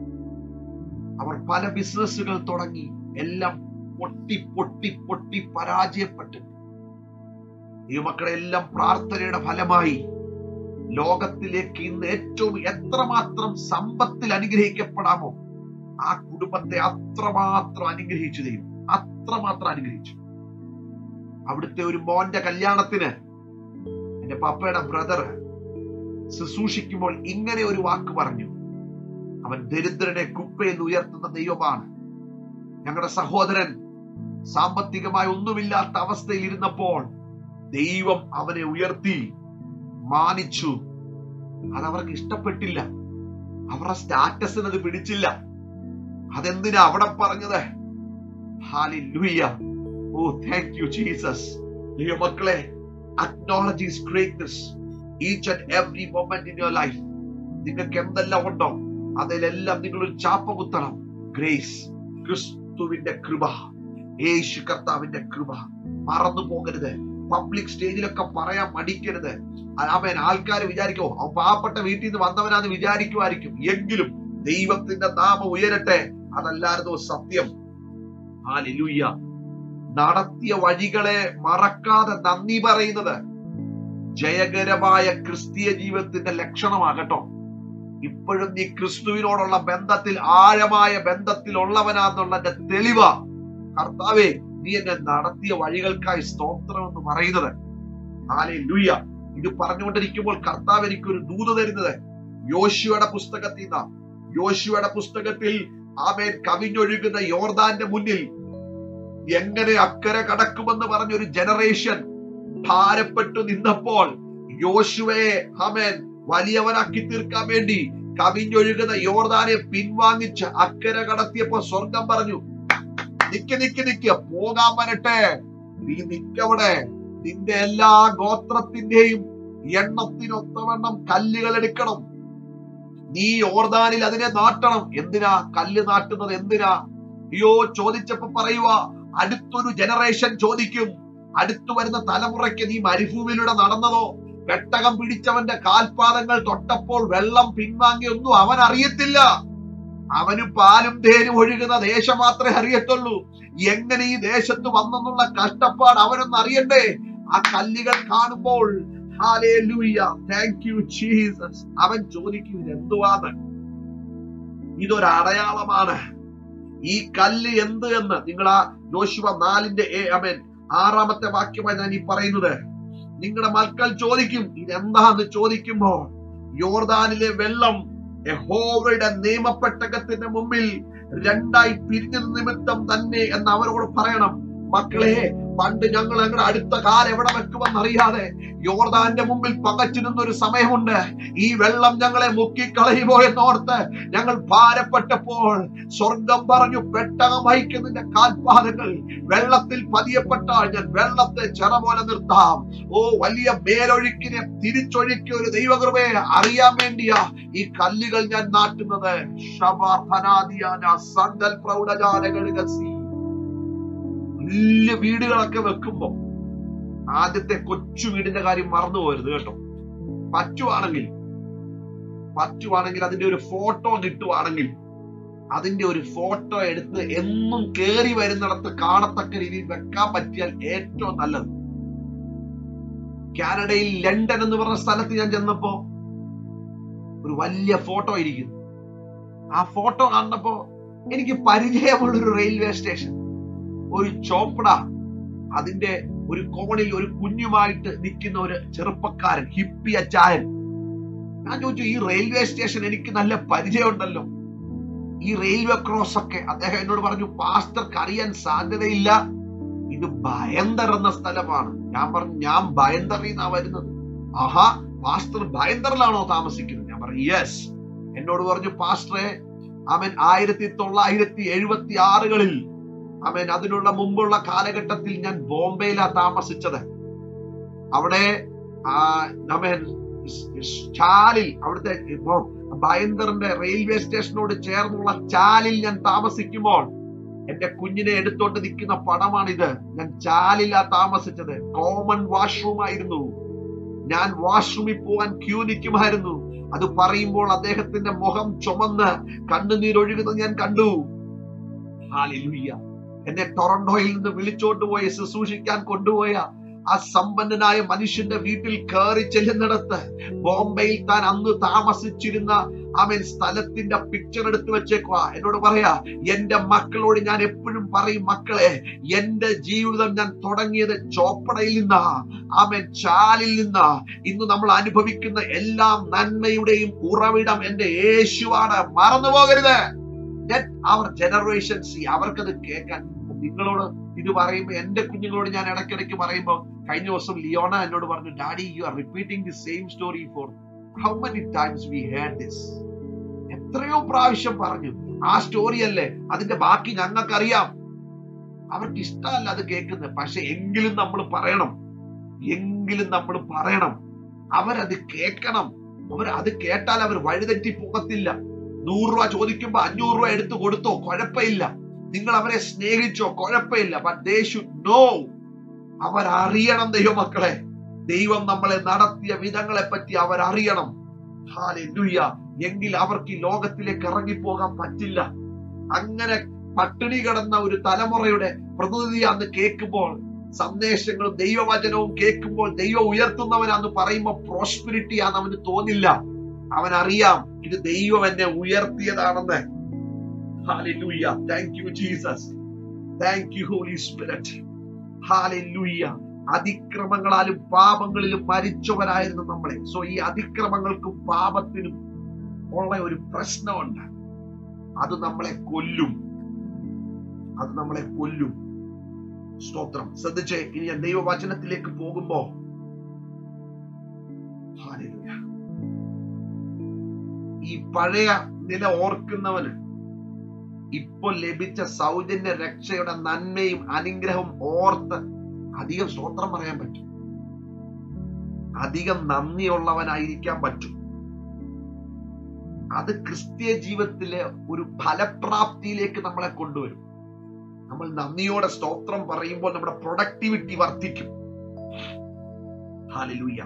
അവർ പല ബിസിനസ്സുകൾ തുടങ്ങി എല്ലാം പൊട്ടി പൊട്ടി പൊട്ടി പരാജയപ്പെട്ടു ദൈവമക്കളെ എല്ലാം പ്രാർത്ഥനയുടെ ഫലമായി ലോകത്തിലേക്ക് ഇന്ന് ഏറ്റവും എത്രമാത്രം സമ്പത്തിൽ അനുഗ്രഹിക്കപ്പെടാമോ ആ കുടുംബത്തെ അത്രമാത്രം അനുഗ്രഹിച്ചു ദൈവം അത്രമാത്രം അനുഗ്രഹിച്ചു അവിടുത്തെ ഒരു മോന്റെ കല്യാണത്തിന് എന്റെ പപ്പയുടെ ബ്രദർ ശുശ്രൂഷിക്കുമ്പോൾ ഇങ്ങനെ ഒരു വാക്ക് പറഞ്ഞു അവൻ ദരിദ്രനെ കുപ്പയിൽ ഉയർത്തുന്ന ദൈവമാണ് ഞങ്ങളുടെ സഹോദരൻ സാമ്പത്തികമായി ഒന്നുമില്ലാത്ത അവസ്ഥയിൽ ഇരുന്നപ്പോൾ ദൈവം അവനെ ഉയർത്തി മാനിച്ചു അതവർക്ക് ഇഷ്ടപ്പെട്ടില്ല അവരുടെ സ്റ്റാറ്റസിന് അത് പിടിച്ചില്ല അതെന്തിനാ അവിടെ പറഞ്ഞത് hallelujah oh thank you Jesus ദൈവമക്കളെ acknowledge his greatness each and every moment in your life നിങ്ങൾക്ക് എന്തെല്ലാം ഉണ്ടോ അതിലെല്ലാം നിങ്ങൾ ഒരു ചാപ്പ കുത്തണം ഗ്രേസ് ക്രിസ്തുവിന്റെ കൃപ യേശു കർത്താവിന്റെ കൃപ മറന്നു പോകരുത് പബ്ലിക് സ്റ്റേജിലൊക്കെ പറയാൻ മടിക്കരുത് അവൻ ആൾക്കാർ വിചാരിക്കോ അവൻ പാവപ്പെട്ട വീട്ടിൽ നിന്ന് വന്നവനാന്ന് വിചാരിക്കുമായിരിക്കും എങ്കിലും ദൈവത്തിന്റെ നാമം ഉയരട്ടെ അതല്ലായിരുന്നു സത്യം ഹാലിലൂയ നടത്തിയ വഴികളെ മറക്കാതെ നന്ദി പറയുന്നത് ജയകരമായ ക്രിസ്തീയ ജീവിതത്തിന്റെ ലക്ഷണമാകട്ടോ ഇപ്പോഴും നീ ക്രിസ്തുവിനോടുള്ള ബന്ധത്തിൽ ആഴമായ ബന്ധത്തിലുള്ളവനാന്നുള്ളതിന്റെ തെളിവ കർത്താവേ നീ എന്നെ നടത്തിയ വഴികൾക്കായി സ്തോത്രം എന്ന് പറയുന്നത് ആലേ ലൂയ ഇത് പറഞ്ഞുകൊണ്ടിരിക്കുമ്പോൾ കർത്താവ് എനിക്കൊരു ദൂത് തരുന്നത് യോശുവയുടെ പുസ്തകത്തിൽ നിന്നാ യോശുവയുടെ പുസ്തകത്തിൽ ആമേൻ കവിഞ്ഞൊഴുകുന്ന യോർദാന്റെ മുന്നിൽ എങ്ങനെ അക്കരെ കടക്കുമെന്ന് പറഞ്ഞ ഒരു ജനറേഷൻ ഭാരപ്പെട്ടു നിന്നപ്പോൾ യോശുവയെ ആമേൻ വലിയവനാക്കി തീർക്കാൻ വേണ്ടി കവിഞ്ഞൊഴുകുന്ന യോർദാനെ പിൻവാങ്ങിച്ച് അക്കരെ കടത്തിയപ്പോ സ്വർഗം പറഞ്ഞു നിക്ക് നിക്ക് നിക്ക് പോകാൻ വരട്ടെ നീ നിക്കവിടെ നിന്റെ എല്ലാ ഗോത്രത്തിന്റെയും എണ്ണത്തിനൊത്തവണ്ണം കല്ലുകൾ എടുക്കണം നീ ഓർദാനിൽ അതിനെ നാട്ടണം എന്തിനാ കല്ല് നാട്ടുന്നത് എന്തിനാ അയ്യോ ചോദിച്ചപ്പോ പറയുക അടുത്തൊരു ജനറേഷൻ ചോദിക്കും അടുത്തു വരുന്ന തലമുറയ്ക്ക് നീ മരുഭൂമിയിലൂടെ നടന്നതോ പെട്ടകം പിടിച്ചവന്റെ കാൽപാദങ്ങൾ തൊട്ടപ്പോൾ വെള്ളം പിൻവാങ്ങിയൊന്നും അവൻ അറിയത്തില്ല അവന് പാലും തേനും ഒഴുകുന്ന ദേശം മാത്രമേ അറിയത്തുള്ളൂ എങ്ങനെ ഈ ദേശത്ത് വന്നെന്നുള്ള കഷ്ടപ്പാട് അവനൊന്നും അറിയണ്ടേ ആ കല്ലുകൾ കാണുമ്പോൾ താങ്ക് യു ജീസസ് അവൻ ചോദിക്കും എന്തുവാന്ന് ഇതൊരു അടയാളമാണ് ഈ കല്ല് എന്ത് എന്ന് നിങ്ങൾ ആ യോശുവ നാലിന്റെ അമേൻ ആറാമത്തെ വാക്യമായി ഞാൻ ഈ പറയുന്നത് നിങ്ങളുടെ മക്കൾ ചോദിക്കും ഇതെന്താന്ന് ചോദിക്കുമ്പോ യോർദാനിലെ വെള്ളം യഹോവയുടെ നിയമപ്പെട്ടകത്തിന്റെ മുമ്പിൽ രണ്ടായി പിരിഞ്ഞത് നിമിത്തം തന്നെ എന്ന് അവരോട് പറയണം മക്കളെ പണ്ട് ഞങ്ങൾ ഞങ്ങളുടെ അടുത്ത കാലം എവിടെ വെക്കുമെന്ന് അറിയാതെ യോർദാന്റെ മുമ്പിൽ പകച്ചിരുന്ന ഒരു സമയമുണ്ട് ഈ വെള്ളം ഞങ്ങളെ മുക്കിക്കളയുമോ എന്നോർത്ത് ഞങ്ങൾ ഭാരപ്പെട്ടപ്പോൾ സ്വർഗം പറഞ്ഞു പെട്ടകം വഹിക്കുന്നതിന്റെ കാൽപാദങ്ങൾ വെള്ളത്തിൽ പതിയപ്പെട്ടാൽ ഞാൻ വെള്ളത്തെ ചെറ പോലെ നിർത്താം ഓ വലിയ മേലൊഴുക്കിനെ തിരിച്ചൊഴുക്കിയ ഒരു ദൈവകൃപയെ അറിയാൻ വേണ്ടിയാ ഈ കല്ലുകൾ ഞാൻ നാട്ടുന്നത് സന്തൽ പ്രൗഢജാലകസി വലിയ വീടുകളൊക്കെ വെക്കുമ്പോ ആദ്യത്തെ കൊച്ചു വീടിന്റെ കാര്യം മറന്നു പോകരുത് കേട്ടോ പറ്റുവാണെങ്കിൽ പറ്റുവാണെങ്കിൽ അതിന്റെ ഒരു ഫോട്ടോ കിട്ടുവാണെങ്കിൽ അതിന്റെ ഒരു ഫോട്ടോ എടുത്ത് എന്നും കേറി വരുന്നിടത്ത് കാണത്തക്ക രീതിയിൽ വെക്കാൻ പറ്റിയാൽ ഏറ്റവും നല്ലത് കാനഡയിൽ ലണ്ടൻ എന്ന് പറഞ്ഞ സ്ഥലത്ത് ഞാൻ ചെന്നപ്പോ ഒരു വലിയ ഫോട്ടോ ഇരിക്കുന്നു ആ ഫോട്ടോ കണ്ടപ്പോ എനിക്ക് പരിചയമുള്ള ഒരു റെയിൽവേ സ്റ്റേഷൻ ഒരു ചോപ്പട അതിന്റെ ഒരു കോണിൽ ഒരു കുഞ്ഞുമായിട്ട് നിൽക്കുന്ന ഒരു ചെറുപ്പക്കാരൻ ഹിപ്പി അച്ചായൻ ഞാൻ ചോദിച്ചു ഈ റെയിൽവേ സ്റ്റേഷൻ എനിക്ക് നല്ല പരിചയമുണ്ടല്ലോ ഈ റെയിൽവേ ക്രോസ് ഒക്കെ അദ്ദേഹം എന്നോട് പറഞ്ഞു പാസ്റ്റർക്ക് അറിയാൻ സാധ്യതയില്ല ഇത് ഭയന്തർ എന്ന സ്ഥലമാണ് ഞാൻ പറഞ്ഞു ഞാൻ ഭയന്തറിൽ നിന്നാ വരുന്നത് ആഹാ പാസ്റ്റർ ഭയന്തറിലാണോ താമസിക്കുന്നത് ഞാൻ പറഞ്ഞു യെസ് എന്നോട് പറഞ്ഞു പാസ്റ്ററെ അവൻ ആയിരത്തി തൊള്ളായിരത്തി എഴുപത്തി ആറുകളിൽ അവൻ അതിനുള്ള മുമ്പുള്ള കാലഘട്ടത്തിൽ ഞാൻ ബോംബെയിലാ താമസിച്ചത് അവിടെ അവൻ ചാലിൽ അവിടുത്തെ ഭയന്തറിന്റെ റെയിൽവേ സ്റ്റേഷനോട് ചേർന്നുള്ള ചാലിൽ ഞാൻ താമസിക്കുമ്പോൾ എന്റെ കുഞ്ഞിനെ എടുത്തോണ്ട് നിൽക്കുന്ന പടമാണിത് ഞാൻ ചാലിലാ താമസിച്ചത് കോമൺ വാഷ്റൂം ആയിരുന്നു ഞാൻ വാഷ്റൂമിൽ പോകാൻ ക്യൂ നിൽക്കുമായിരുന്നു അത് പറയുമ്പോൾ അദ്ദേഹത്തിന്റെ മുഖം ചുമന്ന് കണ്ണുനീരൊഴുകുന്നത് ഞാൻ കണ്ടു ഹാലിലുയ്യ എന്നെ ടൊറന്റോയിൽ നിന്ന് വിളിച്ചോണ്ട് പോയി ശുശ്രൂഷിക്കാൻ കൊണ്ടുപോയ ആ സമ്പന്നനായ മനുഷ്യന്റെ വീട്ടിൽ കയറി ചെല്ലുന്നിടത്ത് ബോംബെയിൽ താൻ അന്ന് താമസിച്ചിരുന്ന ആമേൻ സ്ഥലത്തിന്റെ പിക്ചർ എടുത്തു വെച്ചേക്കുക എന്നോട് പറയാ എന്റെ മക്കളോട് ഞാൻ എപ്പോഴും പറയും മക്കളെ എന്റെ ജീവിതം ഞാൻ തുടങ്ങിയത് ചോപ്പടയിൽ നിന്നാ ആമേൻ ചാലിൽ നിന്നാ ഇന്ന് നമ്മൾ അനുഭവിക്കുന്ന എല്ലാ നന്മയുടെയും ഉറവിടം എന്റെ യേശുവാണ് മറന്നു പോകരുത് അവർ ജനറേഷൻസ് അവർക്കത് കേൾക്കാൻ നിങ്ങളോട് ഇത് പറയുമ്പോ എന്റെ കുഞ്ഞുങ്ങളോട് ഞാൻ ഇടയ്ക്കിടയ്ക്ക് പറയുമ്പോ കഴിഞ്ഞ ദിവസം ലിയോണ എന്നോട് പറഞ്ഞു daddy you are repeating the same story for how many times we had this എത്രയോ പ്രാവശ്യം പറഞ്ഞു ആ സ്റ്റോറി അല്ലേ അതിന്റെ ബാക്കി ഞങ്ങൾക്കറിയാം അവർക്ക് ഇഷ്ടമല്ല അത് കേൾക്കുന്നത് പക്ഷെ എങ്കിലും നമ്മൾ പറയണം എങ്കിലും നമ്മൾ പറയണം അവരത് കേൾക്കണം അവർ അത് കേട്ടാൽ അവർ വഴിതെറ്റി പോകത്തില്ല നൂറ് രൂപ ചോദിക്കുമ്പോ അഞ്ഞൂറ് രൂപ എടുത്തു കൊടുത്തോ കുഴപ്പമില്ല നിങ്ങൾ അവരെ സ്നേഹിച്ചോ കുഴപ്പമില്ല ബട്ട് ദേ ഷുഡ് നോ അവരറിയണം ദൈവമക്കളെ ദൈവം നമ്മളെ നടത്തിയ വിധങ്ങളെ പറ്റി അവരറിയണം ഹാലൂയ്യ എങ്കിൽ അവർക്ക് ഈ ലോകത്തിലേക്ക് ഇറങ്ങിപ്പോകാൻ പറ്റില്ല അങ്ങനെ പട്ടിണി കിടന്ന ഒരു തലമുറയുടെ പ്രതിനിധിയാന്ന് കേൾക്കുമ്പോൾ സന്ദേശങ്ങളും ദൈവവചനവും കേൾക്കുമ്പോൾ ദൈവം ഉയർത്തുന്നവനാന്ന് പറയുമ്പോൾ പ്രോസ്പിരിറ്റി ആണെന്ന് അവന് തോന്നില്ല അവൻ അറിയാം ഇത് ദൈവം എന്നെ ഉയർത്തിയതാണെന്ന് hallelujah thank you Jesus thank you holy spirit hallelujah അതിക്രമങ്ങളാലും പാപങ്ങളിലും മരിച്ചവരായിരുന്നു നമ്മളെ സോ ഈ അതിക്രമങ്ങൾക്കും പാപത്തിനും ഉള്ള ഒരു പ്രശ്നമുണ്ട് അത് നമ്മളെ കൊല്ലും അത് നമ്മളെ കൊല്ലും സ്തോത്രം ശ്രദ്ധിച്ചേ ഇനി ഞാൻ ദൈവവചനത്തിലേക്ക് പോകുമ്പോ ഹാലൂയ്യ ഈ പഴയ നില ഓർക്കുന്നവന് ഇപ്പോൾ ലഭിച്ച സൗജന്യ രക്ഷയുടെ നന്മയും അനുഗ്രഹവും ഓർത്ത് അധികം സ്തോത്രം പറയാൻ പറ്റും അധികം നന്ദിയുള്ളവനായിരിക്കാൻ പറ്റും അത് ക്രിസ്തീയ ജീവിതത്തിലെ ഒരു ഫലപ്രാപ്തിയിലേക്ക് നമ്മളെ കൊണ്ടുവരും നമ്മൾ നന്ദിയോടെ സ്തോത്രം പറയുമ്പോൾ നമ്മുടെ പ്രൊഡക്ടിവിറ്റി വർദ്ധിക്കും ഹാലലൂയ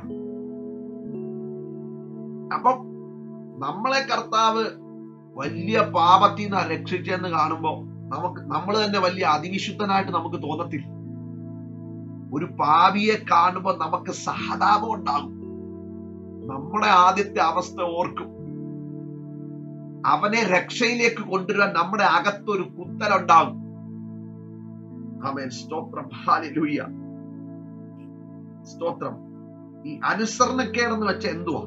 അപ്പം നമ്മളെ കർത്താവ് വലിയ പാപത്തിൽ നിന്ന് രക്ഷിച്ചെന്ന് കാണുമ്പോൾ നമുക്ക് നമ്മൾ തന്നെ വലിയ അതിവിശുദ്ധനായിട്ട് നമുക്ക് തോന്നത്തില്ല ഒരു പാവിയെ കാണുമ്പോൾ നമുക്ക് സഹതാപം ഉണ്ടാകും നമ്മുടെ ആദ്യത്തെ അവസ്ഥ ഓർക്കും അവനെ രക്ഷയിലേക്ക് കൊണ്ടുവരാൻ നമ്മുടെ അകത്തൊരു കുത്തലുണ്ടാകും ആമേൻ സ്തോത്രം ഹാലൂയ്യ സ്തോത്രം ഈ അനുസരണക്കേടെന്ന് വെച്ച എന്തുവാ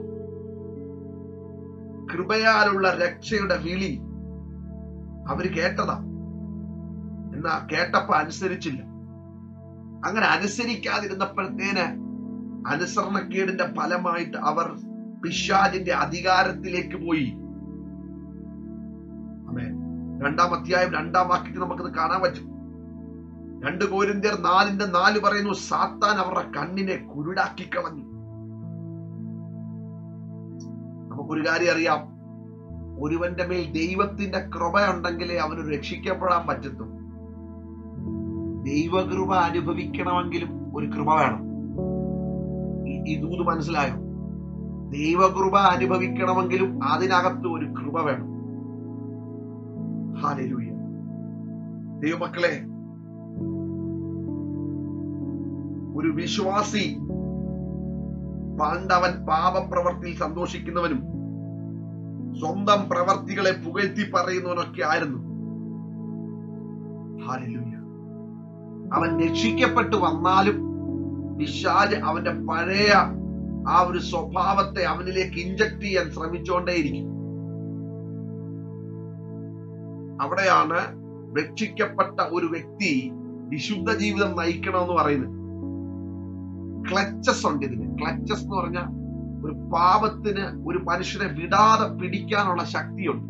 കൃപയാലുള്ള രക്ഷയുടെ വിളി അവര് കേട്ടതാ എന്നാ കേട്ടപ്പോ അനുസരിച്ചില്ല അങ്ങനെ അനുസരിക്കാതിരുന്നപ്പോഴത്തേന് അനുസരണക്കേടിന്റെ ഫലമായിട്ട് അവർ പിശാജിന്റെ അധികാരത്തിലേക്ക് പോയി അമേ രണ്ടാം അധ്യായം രണ്ടാം വാക്യത്തിൽ നമുക്കത് കാണാൻ പറ്റും രണ്ട് കോരിന്ത്യർ നാലിന്റെ നാല് പറയുന്നു സാത്താൻ അവരുടെ കണ്ണിനെ കുരുടാക്കി കളഞ്ഞു നമുക്കൊരു കാര്യം അറിയാം ഒരുവന്റെ മേൽ ദൈവത്തിന്റെ കൃപ ഉണ്ടെങ്കിലേ അവന് രക്ഷിക്കപ്പെടാൻ പറ്റത്തും ദൈവകൃപ അനുഭവിക്കണമെങ്കിലും ഒരു കൃപ വേണം ഈ ദൂത് മനസ്സിലായോ ദൈവകൃപ അനുഭവിക്കണമെങ്കിലും അതിനകത്ത് ഒരു കൃപ വേണം ഹാലൂയ ദൈവമക്കളെ ഒരു വിശ്വാസി പണ്ടവൻ പാപപ്രവർത്തിയിൽ സന്തോഷിക്കുന്നവനും സ്വന്തം പ്രവർത്തികളെ പുകഴ്ത്തി പറയുന്നവനൊക്കെ ആയിരുന്നു ഹാലൂയ അവൻ രക്ഷിക്കപ്പെട്ടു വന്നാലും പിശാജ് അവന്റെ പഴയ ആ ഒരു സ്വഭാവത്തെ അവനിലേക്ക് ഇഞ്ചക്ട് ചെയ്യാൻ ശ്രമിച്ചുകൊണ്ടേയിരിക്കും അവിടെയാണ് രക്ഷിക്കപ്പെട്ട ഒരു വ്യക്തി വിശുദ്ധ ജീവിതം നയിക്കണമെന്ന് പറയുന്നത് ക്ലച്ചസ് ഉണ്ട് ഇതിന് ക്ലച്ചസ് എന്ന് പറഞ്ഞാൽ ഒരു പാപത്തിന് ഒരു മനുഷ്യനെ വിടാതെ പിടിക്കാനുള്ള ശക്തിയുണ്ട്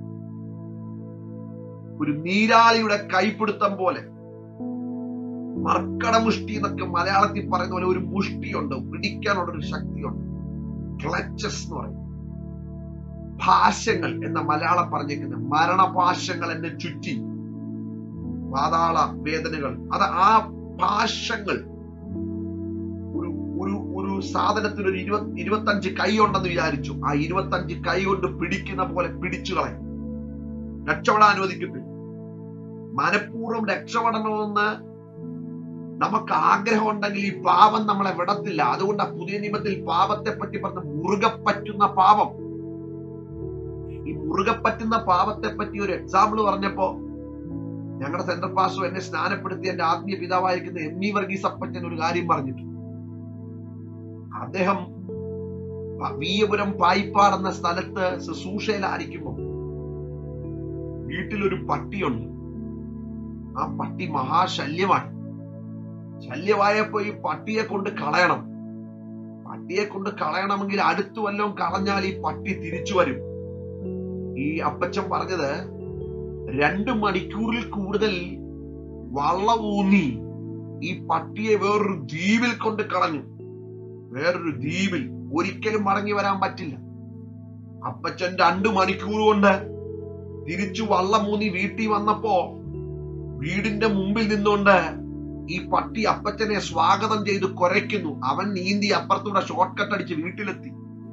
ഒരു നീരാളിയുടെ കൈപ്പിടുത്തം പോലെ മർക്കടമുഷ്ടി എന്നൊക്കെ മലയാളത്തിൽ പറയുന്ന പോലെ ഒരു മുഷ്ടിയുണ്ട് പിടിക്കാനുള്ള ഒരു ശക്തിയുണ്ട് ക്ലച്ചസ് എന്ന് പറയും ഭാഷങ്ങൾ എന്ന മലയാളം പറഞ്ഞേക്കുന്നത് മരണപാശങ്ങൾ എന്നെ ചുറ്റി പാതാള വേദനകൾ അത് ആ ഭാഷങ്ങൾ ഒരു ഒരു ഒരു സാധനത്തിന് ഒരു ഇരുപത് ഇരുപത്തഞ്ച് കൈ ഉണ്ടെന്ന് വിചാരിച്ചു ആ ഇരുപത്തഞ്ച് കൈ കൊണ്ട് പിടിക്കുന്ന പോലെ പിടിച്ചു കളയും രക്ഷപ്പെടാൻ അനുവദിക്കത്തില്ല മനഃപൂർവ്വം രക്ഷപ്പെടണമെന്ന് നമുക്ക് ആഗ്രഹം ഉണ്ടെങ്കിൽ ഈ പാപം നമ്മളെ വിടത്തില്ല അതുകൊണ്ട് ആ പുതിയ നിയമത്തിൽ പാപത്തെ പറ്റി പറഞ്ഞ മുറുകെ പറ്റുന്ന പാപം ഈ മുറുകെ പറ്റുന്ന പാപത്തെ പറ്റി ഒരു എക്സാമ്പിൾ പറഞ്ഞപ്പോ ഞങ്ങളുടെ സെൻട്രൽ പാസ്റ്റർ എന്നെ സ്നാനപ്പെടുത്തി എന്റെ ആത്മീയ പിതാവായിരിക്കുന്ന എം ഇ വർഗീസ് അപ്പച്ചൻ ഒരു കാര്യം പറഞ്ഞിട്ടുണ്ട് അദ്ദേഹം പ- വീയപുരം പായിപ്പാട് എന്ന സ്ഥലത്ത് ശുശ്രൂഷയിലായിരിക്കുമ്പോ വീട്ടിലൊരു പട്ടിയുണ്ട് ആ പട്ടി മഹാശല്യമാണ് ശല്യമായപ്പോ ഈ പട്ടിയെ കൊണ്ട് കളയണം പട്ടിയെ കൊണ്ട് കളയണമെങ്കിൽ അടുത്തു വല്ലതും കളഞ്ഞാൽ ഈ പട്ടി തിരിച്ചു വരും ഈ അപ്പച്ചൻ പറഞ്ഞത് രണ്ട് മണിക്കൂറിൽ കൂടുതൽ വള്ളം ഊന്നി ഈ പട്ടിയെ വേറൊരു ദ്വീപിൽ കൊണ്ട് കളഞ്ഞു വേറൊരു ദ്വീപിൽ ഒരിക്കലും മടങ്ങി വരാൻ പറ്റില്ല അപ്പച്ചൻ രണ്ടു മണിക്കൂർ കൊണ്ട് തിരിച്ചു വള്ളം ഊന്നി വീട്ടിൽ വന്നപ്പോ വീടിന്റെ മുമ്പിൽ നിന്നുകൊണ്ട് ഈ പട്ടി അപ്പച്ചനെ സ്വാഗതം ചെയ്ത് കുരയ്ക്കുന്നു അവൻ നീന്തി അപ്പുറത്തൂടെ ഷോർട്ട് കട്ട് അടിച്ച് വീട്ടിലെത്തി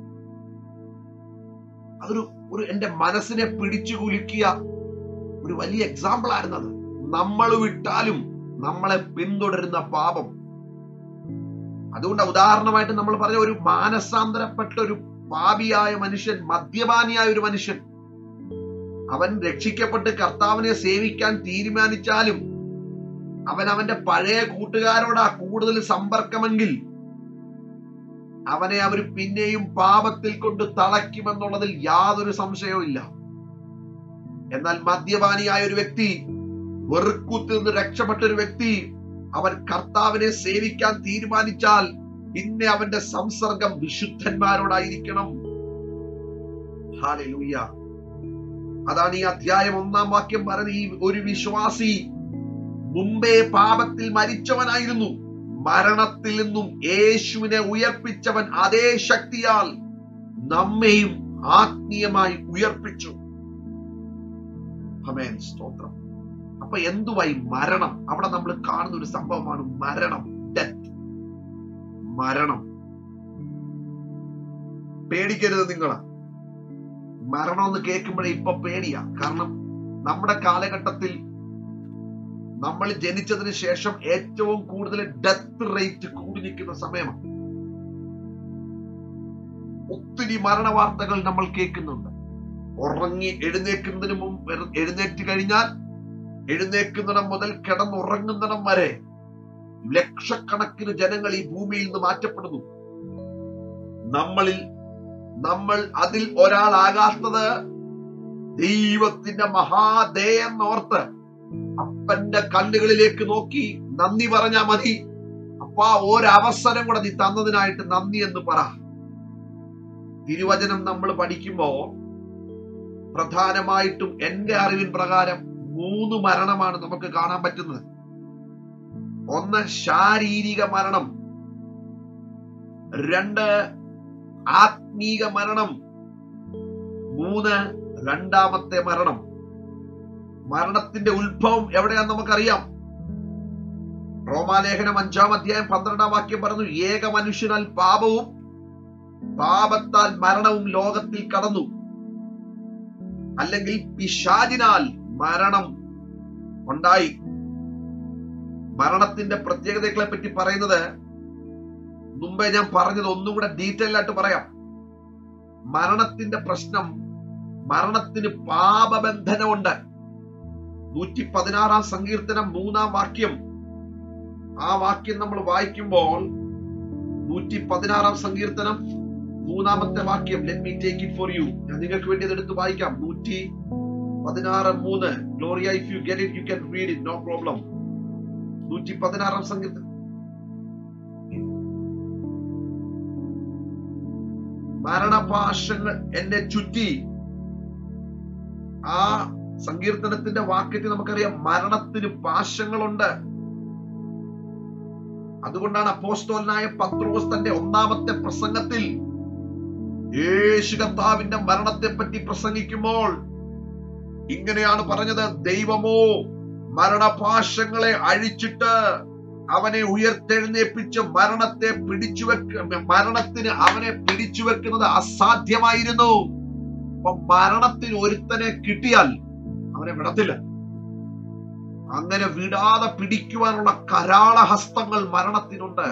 അതൊരു ഒരു എന്റെ മനസ്സിനെ പിടിച്ചു കുലുക്കിയ ഒരു വലിയ എക്സാമ്പിൾ ആയിരുന്നു അത് നമ്മൾ വിട്ടാലും നമ്മളെ പിന്തുടരുന്ന പാപം അതുകൊണ്ട് ഉദാഹരണമായിട്ട് നമ്മൾ പറഞ്ഞ ഒരു മാനസാന്തരപ്പെട്ട ഒരു പാപിയായ മനുഷ്യൻ മദ്യപാനിയായ ഒരു മനുഷ്യൻ അവൻ രക്ഷിക്കപ്പെട്ട് കർത്താവിനെ സേവിക്കാൻ തീരുമാനിച്ചാലും അവൻ അവന്റെ പഴയ കൂട്ടുകാരോടാ കൂടുതൽ സമ്പർക്കമെങ്കിൽ അവനെ അവർ പിന്നെയും പാപത്തിൽ കൊണ്ട് തളയ്ക്കുമെന്നുള്ളതിൽ യാതൊരു സംശയവും ഇല്ല എന്നാൽ മദ്യപാനിയായ ഒരു വ്യക്തി വെറുക്കൂത്തിൽ നിന്ന് രക്ഷപ്പെട്ട ഒരു വ്യക്തി അവൻ കർത്താവിനെ സേവിക്കാൻ തീരുമാനിച്ചാൽ പിന്നെ അവന്റെ സംസർഗം വിശുദ്ധന്മാരോടായിരിക്കണം ഹാലലൂയ അതാണ് ഈ അധ്യായം ഒന്നാം വാക്യം പറഞ്ഞ ഈ ഒരു വിശ്വാസി മുമ്പേ പാപത്തിൽ മരിച്ചവനായിരുന്നു മരണത്തിൽ നിന്നും യേശുവിനെ ഉയർപ്പിച്ചവൻ അതേ ശക്തിയാൽ നമ്മെയും ആത്മീയമായി ഉയർപ്പിച്ചു അമേൻ സ്തോത്രം അപ്പൊ എന്തുവായി മരണം അവിടെ നമ്മൾ കാണുന്ന ഒരു സംഭവമാണ് മരണം ഡെത്ത് മരണം പേടിക്കരുത് നിങ്ങള് മരണം എന്ന് കേൾക്കുമ്പോഴേ ഇപ്പൊ പേടിയാ കാരണം നമ്മുടെ കാലഘട്ടത്തിൽ നമ്മൾ ജനിച്ചതിന് ശേഷം ഏറ്റവും കൂടുതൽ ഡെത്ത് റേറ്റ് കൂടി നിൽക്കുന്ന സമയമാണ് ഒത്തിരി മരണവാർത്തകൾ നമ്മൾ കേൾക്കുന്നുണ്ട് ഉറങ്ങി എഴുന്നേക്കുന്നതിന് മുമ്പ് എഴുന്നേറ്റ് കഴിഞ്ഞാൽ എഴുന്നേക്കുന്നിടം മുതൽ കിടന്നുറങ്ങുന്നിടം വരെ ലക്ഷക്കണക്കിന് ജനങ്ങൾ ഈ ഭൂമിയിൽ നിന്ന് മാറ്റപ്പെടുന്നു നമ്മളിൽ നമ്മൾ അതിൽ ഒരാളാകാത്തത് ദൈവത്തിന്റെ മഹാദയെന്നോർത്ത് അപ്പന്റെ കണ്ണുകളിലേക്ക് നോക്കി നന്ദി പറഞ്ഞാ മതി അപ്പാ ഒരവസരം കൂടെ നീ തന്നതിനായിട്ട് നന്ദി എന്ന് പറ തിരുവചനം നമ്മൾ പഠിക്കുമ്പോ പ്രധാനമായിട്ടും എന്റെ അറിവിൻ പ്രകാരം മൂന്ന് മരണമാണ് നമുക്ക് കാണാൻ പറ്റുന്നത് ഒന്ന് ശാരീരിക മരണം രണ്ട് ആത്മീക മരണം മൂന്ന് രണ്ടാമത്തെ മരണം മരണത്തിന്റെ ഉത്ഭവം എവിടെയാന്ന് നമുക്കറിയാം റോമാലേഖനം അഞ്ചാം അധ്യായം പന്ത്രണ്ടാം വാക്യം പറഞ്ഞു ഏക മനുഷ്യനാൽ പാപവും പാപത്താൽ മരണവും ലോകത്തിൽ കടന്നു അല്ലെങ്കിൽ പിശാചിനാൽ മരണം ഉണ്ടായി മരണത്തിന്റെ പ്രത്യേകതകളെ പറ്റി പറയുന്നത് മുമ്പേ ഞാൻ പറഞ്ഞത് ഒന്നും കൂടെ ഡീറ്റെയിൽ ആയിട്ട് പറയാം മരണത്തിന്റെ പ്രശ്നം മരണത്തിന് പാപബന്ധനമുണ്ട് നൂറ്റി പതിനാറാം സങ്കീർത്തനം മൂന്നാം വാക്യം ആ വാക്യം നമ്മൾ വായിക്കുമ്പോൾ നൂറ്റി പതിനാറാം സങ്കീർത്തനം മൂന്നാമത്തെ വാക്യം let me take it for you ഞാൻ നിങ്ങൾക്ക് വേണ്ടി അത് എടുത്ത് വായിക്കാം നൂറ്റി പതിനാറ് മൂന്ന് Gloria if you get it you can read it no problem നൂറ്റി പതിനാറാം സങ്കീർത്തനം മരണപാശങ്ങൾ എന്നെ ചുറ്റി ആ സങ്കീർത്തനത്തിന്റെ വാക്യത്തിൽ നമുക്കറിയാം മരണത്തിന് പാശങ്ങളുണ്ട് അതുകൊണ്ടാണ് അപ്പോസ്തോലനായ പത്രോസ് തന്റെ ഒന്നാമത്തെ പ്രസംഗത്തിൽ യേശു കർത്താവിന്റെ മരണത്തെ പറ്റി പ്രസംഗിക്കുമ്പോൾ ഇങ്ങനെയാണ് പറഞ്ഞത് ദൈവമോ മരണപാശങ്ങളെ അഴിച്ചിട്ട് അവനെ ഉയർത്തെഴുന്നേൽപ്പിച്ച് മരണത്തെ പിടിച്ചു വെക്ക മരണത്തിന് അവനെ പിടിച്ചു വെക്കുന്നത് അസാധ്യമായിരുന്നു അപ്പൊ മരണത്തിന് ഒരുത്തനെ കിട്ടിയാൽ അവനെ വിടത്തില്ല അങ്ങനെ വിടാതെ പിടിക്കുവാനുള്ള കരാള ഹസ്തങ്ങൾ മരണത്തിനുണ്ട്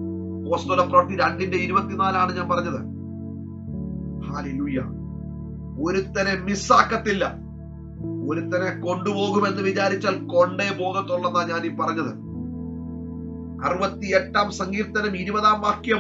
പോസ്തോല പ്രവൃത്തി രണ്ടിന്റെ ഇരുപത്തിനാലാണ് ഞാൻ പറഞ്ഞത് ഹാലിലൂയ ഒരുത്തനെ മിസ്സാക്കത്തില്ല ഒരുത്തനെ കൊണ്ടുപോകുമെന്ന് വിചാരിച്ചാൽ കൊണ്ടേ പോകത്തുള്ളതാ ഞാൻ ഈ പറഞ്ഞത് അറുപത്തി എട്ടാം സങ്കീർത്തനം ഇരുപതാം വാക്യം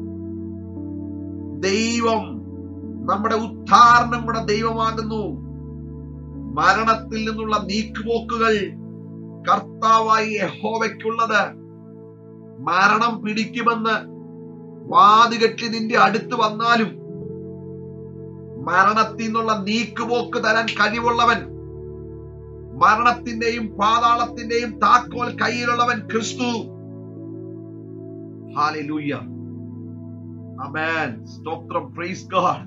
ദൈവം നമ്മുടെ ഉദ്ധാരണം നമ്മുടെ ദൈവമാകുന്നു മരണത്തിൽ നിന്നുള്ള നീക്കുപോക്കുകൾ കർത്താവായി യഹോവയ്ക്കുള്ളത് മരണം പിടിക്കുമെന്ന് വാതുകെട്ടി നിന്റെ അടുത്ത് വന്നാലും മരണത്തിൽ നിന്നുള്ള നീക്കുപോക്ക് തരാൻ കഴിവുള്ളവൻ മരണത്തിന്റെയും പാതാളത്തിന്റെയും താക്കോൽ കയ്യിലുള്ളവൻ ക്രിസ്തു ഹാലൂയ്യ അമേൻ സ്തോത്രം പ്രൈസ് ഗോഡ്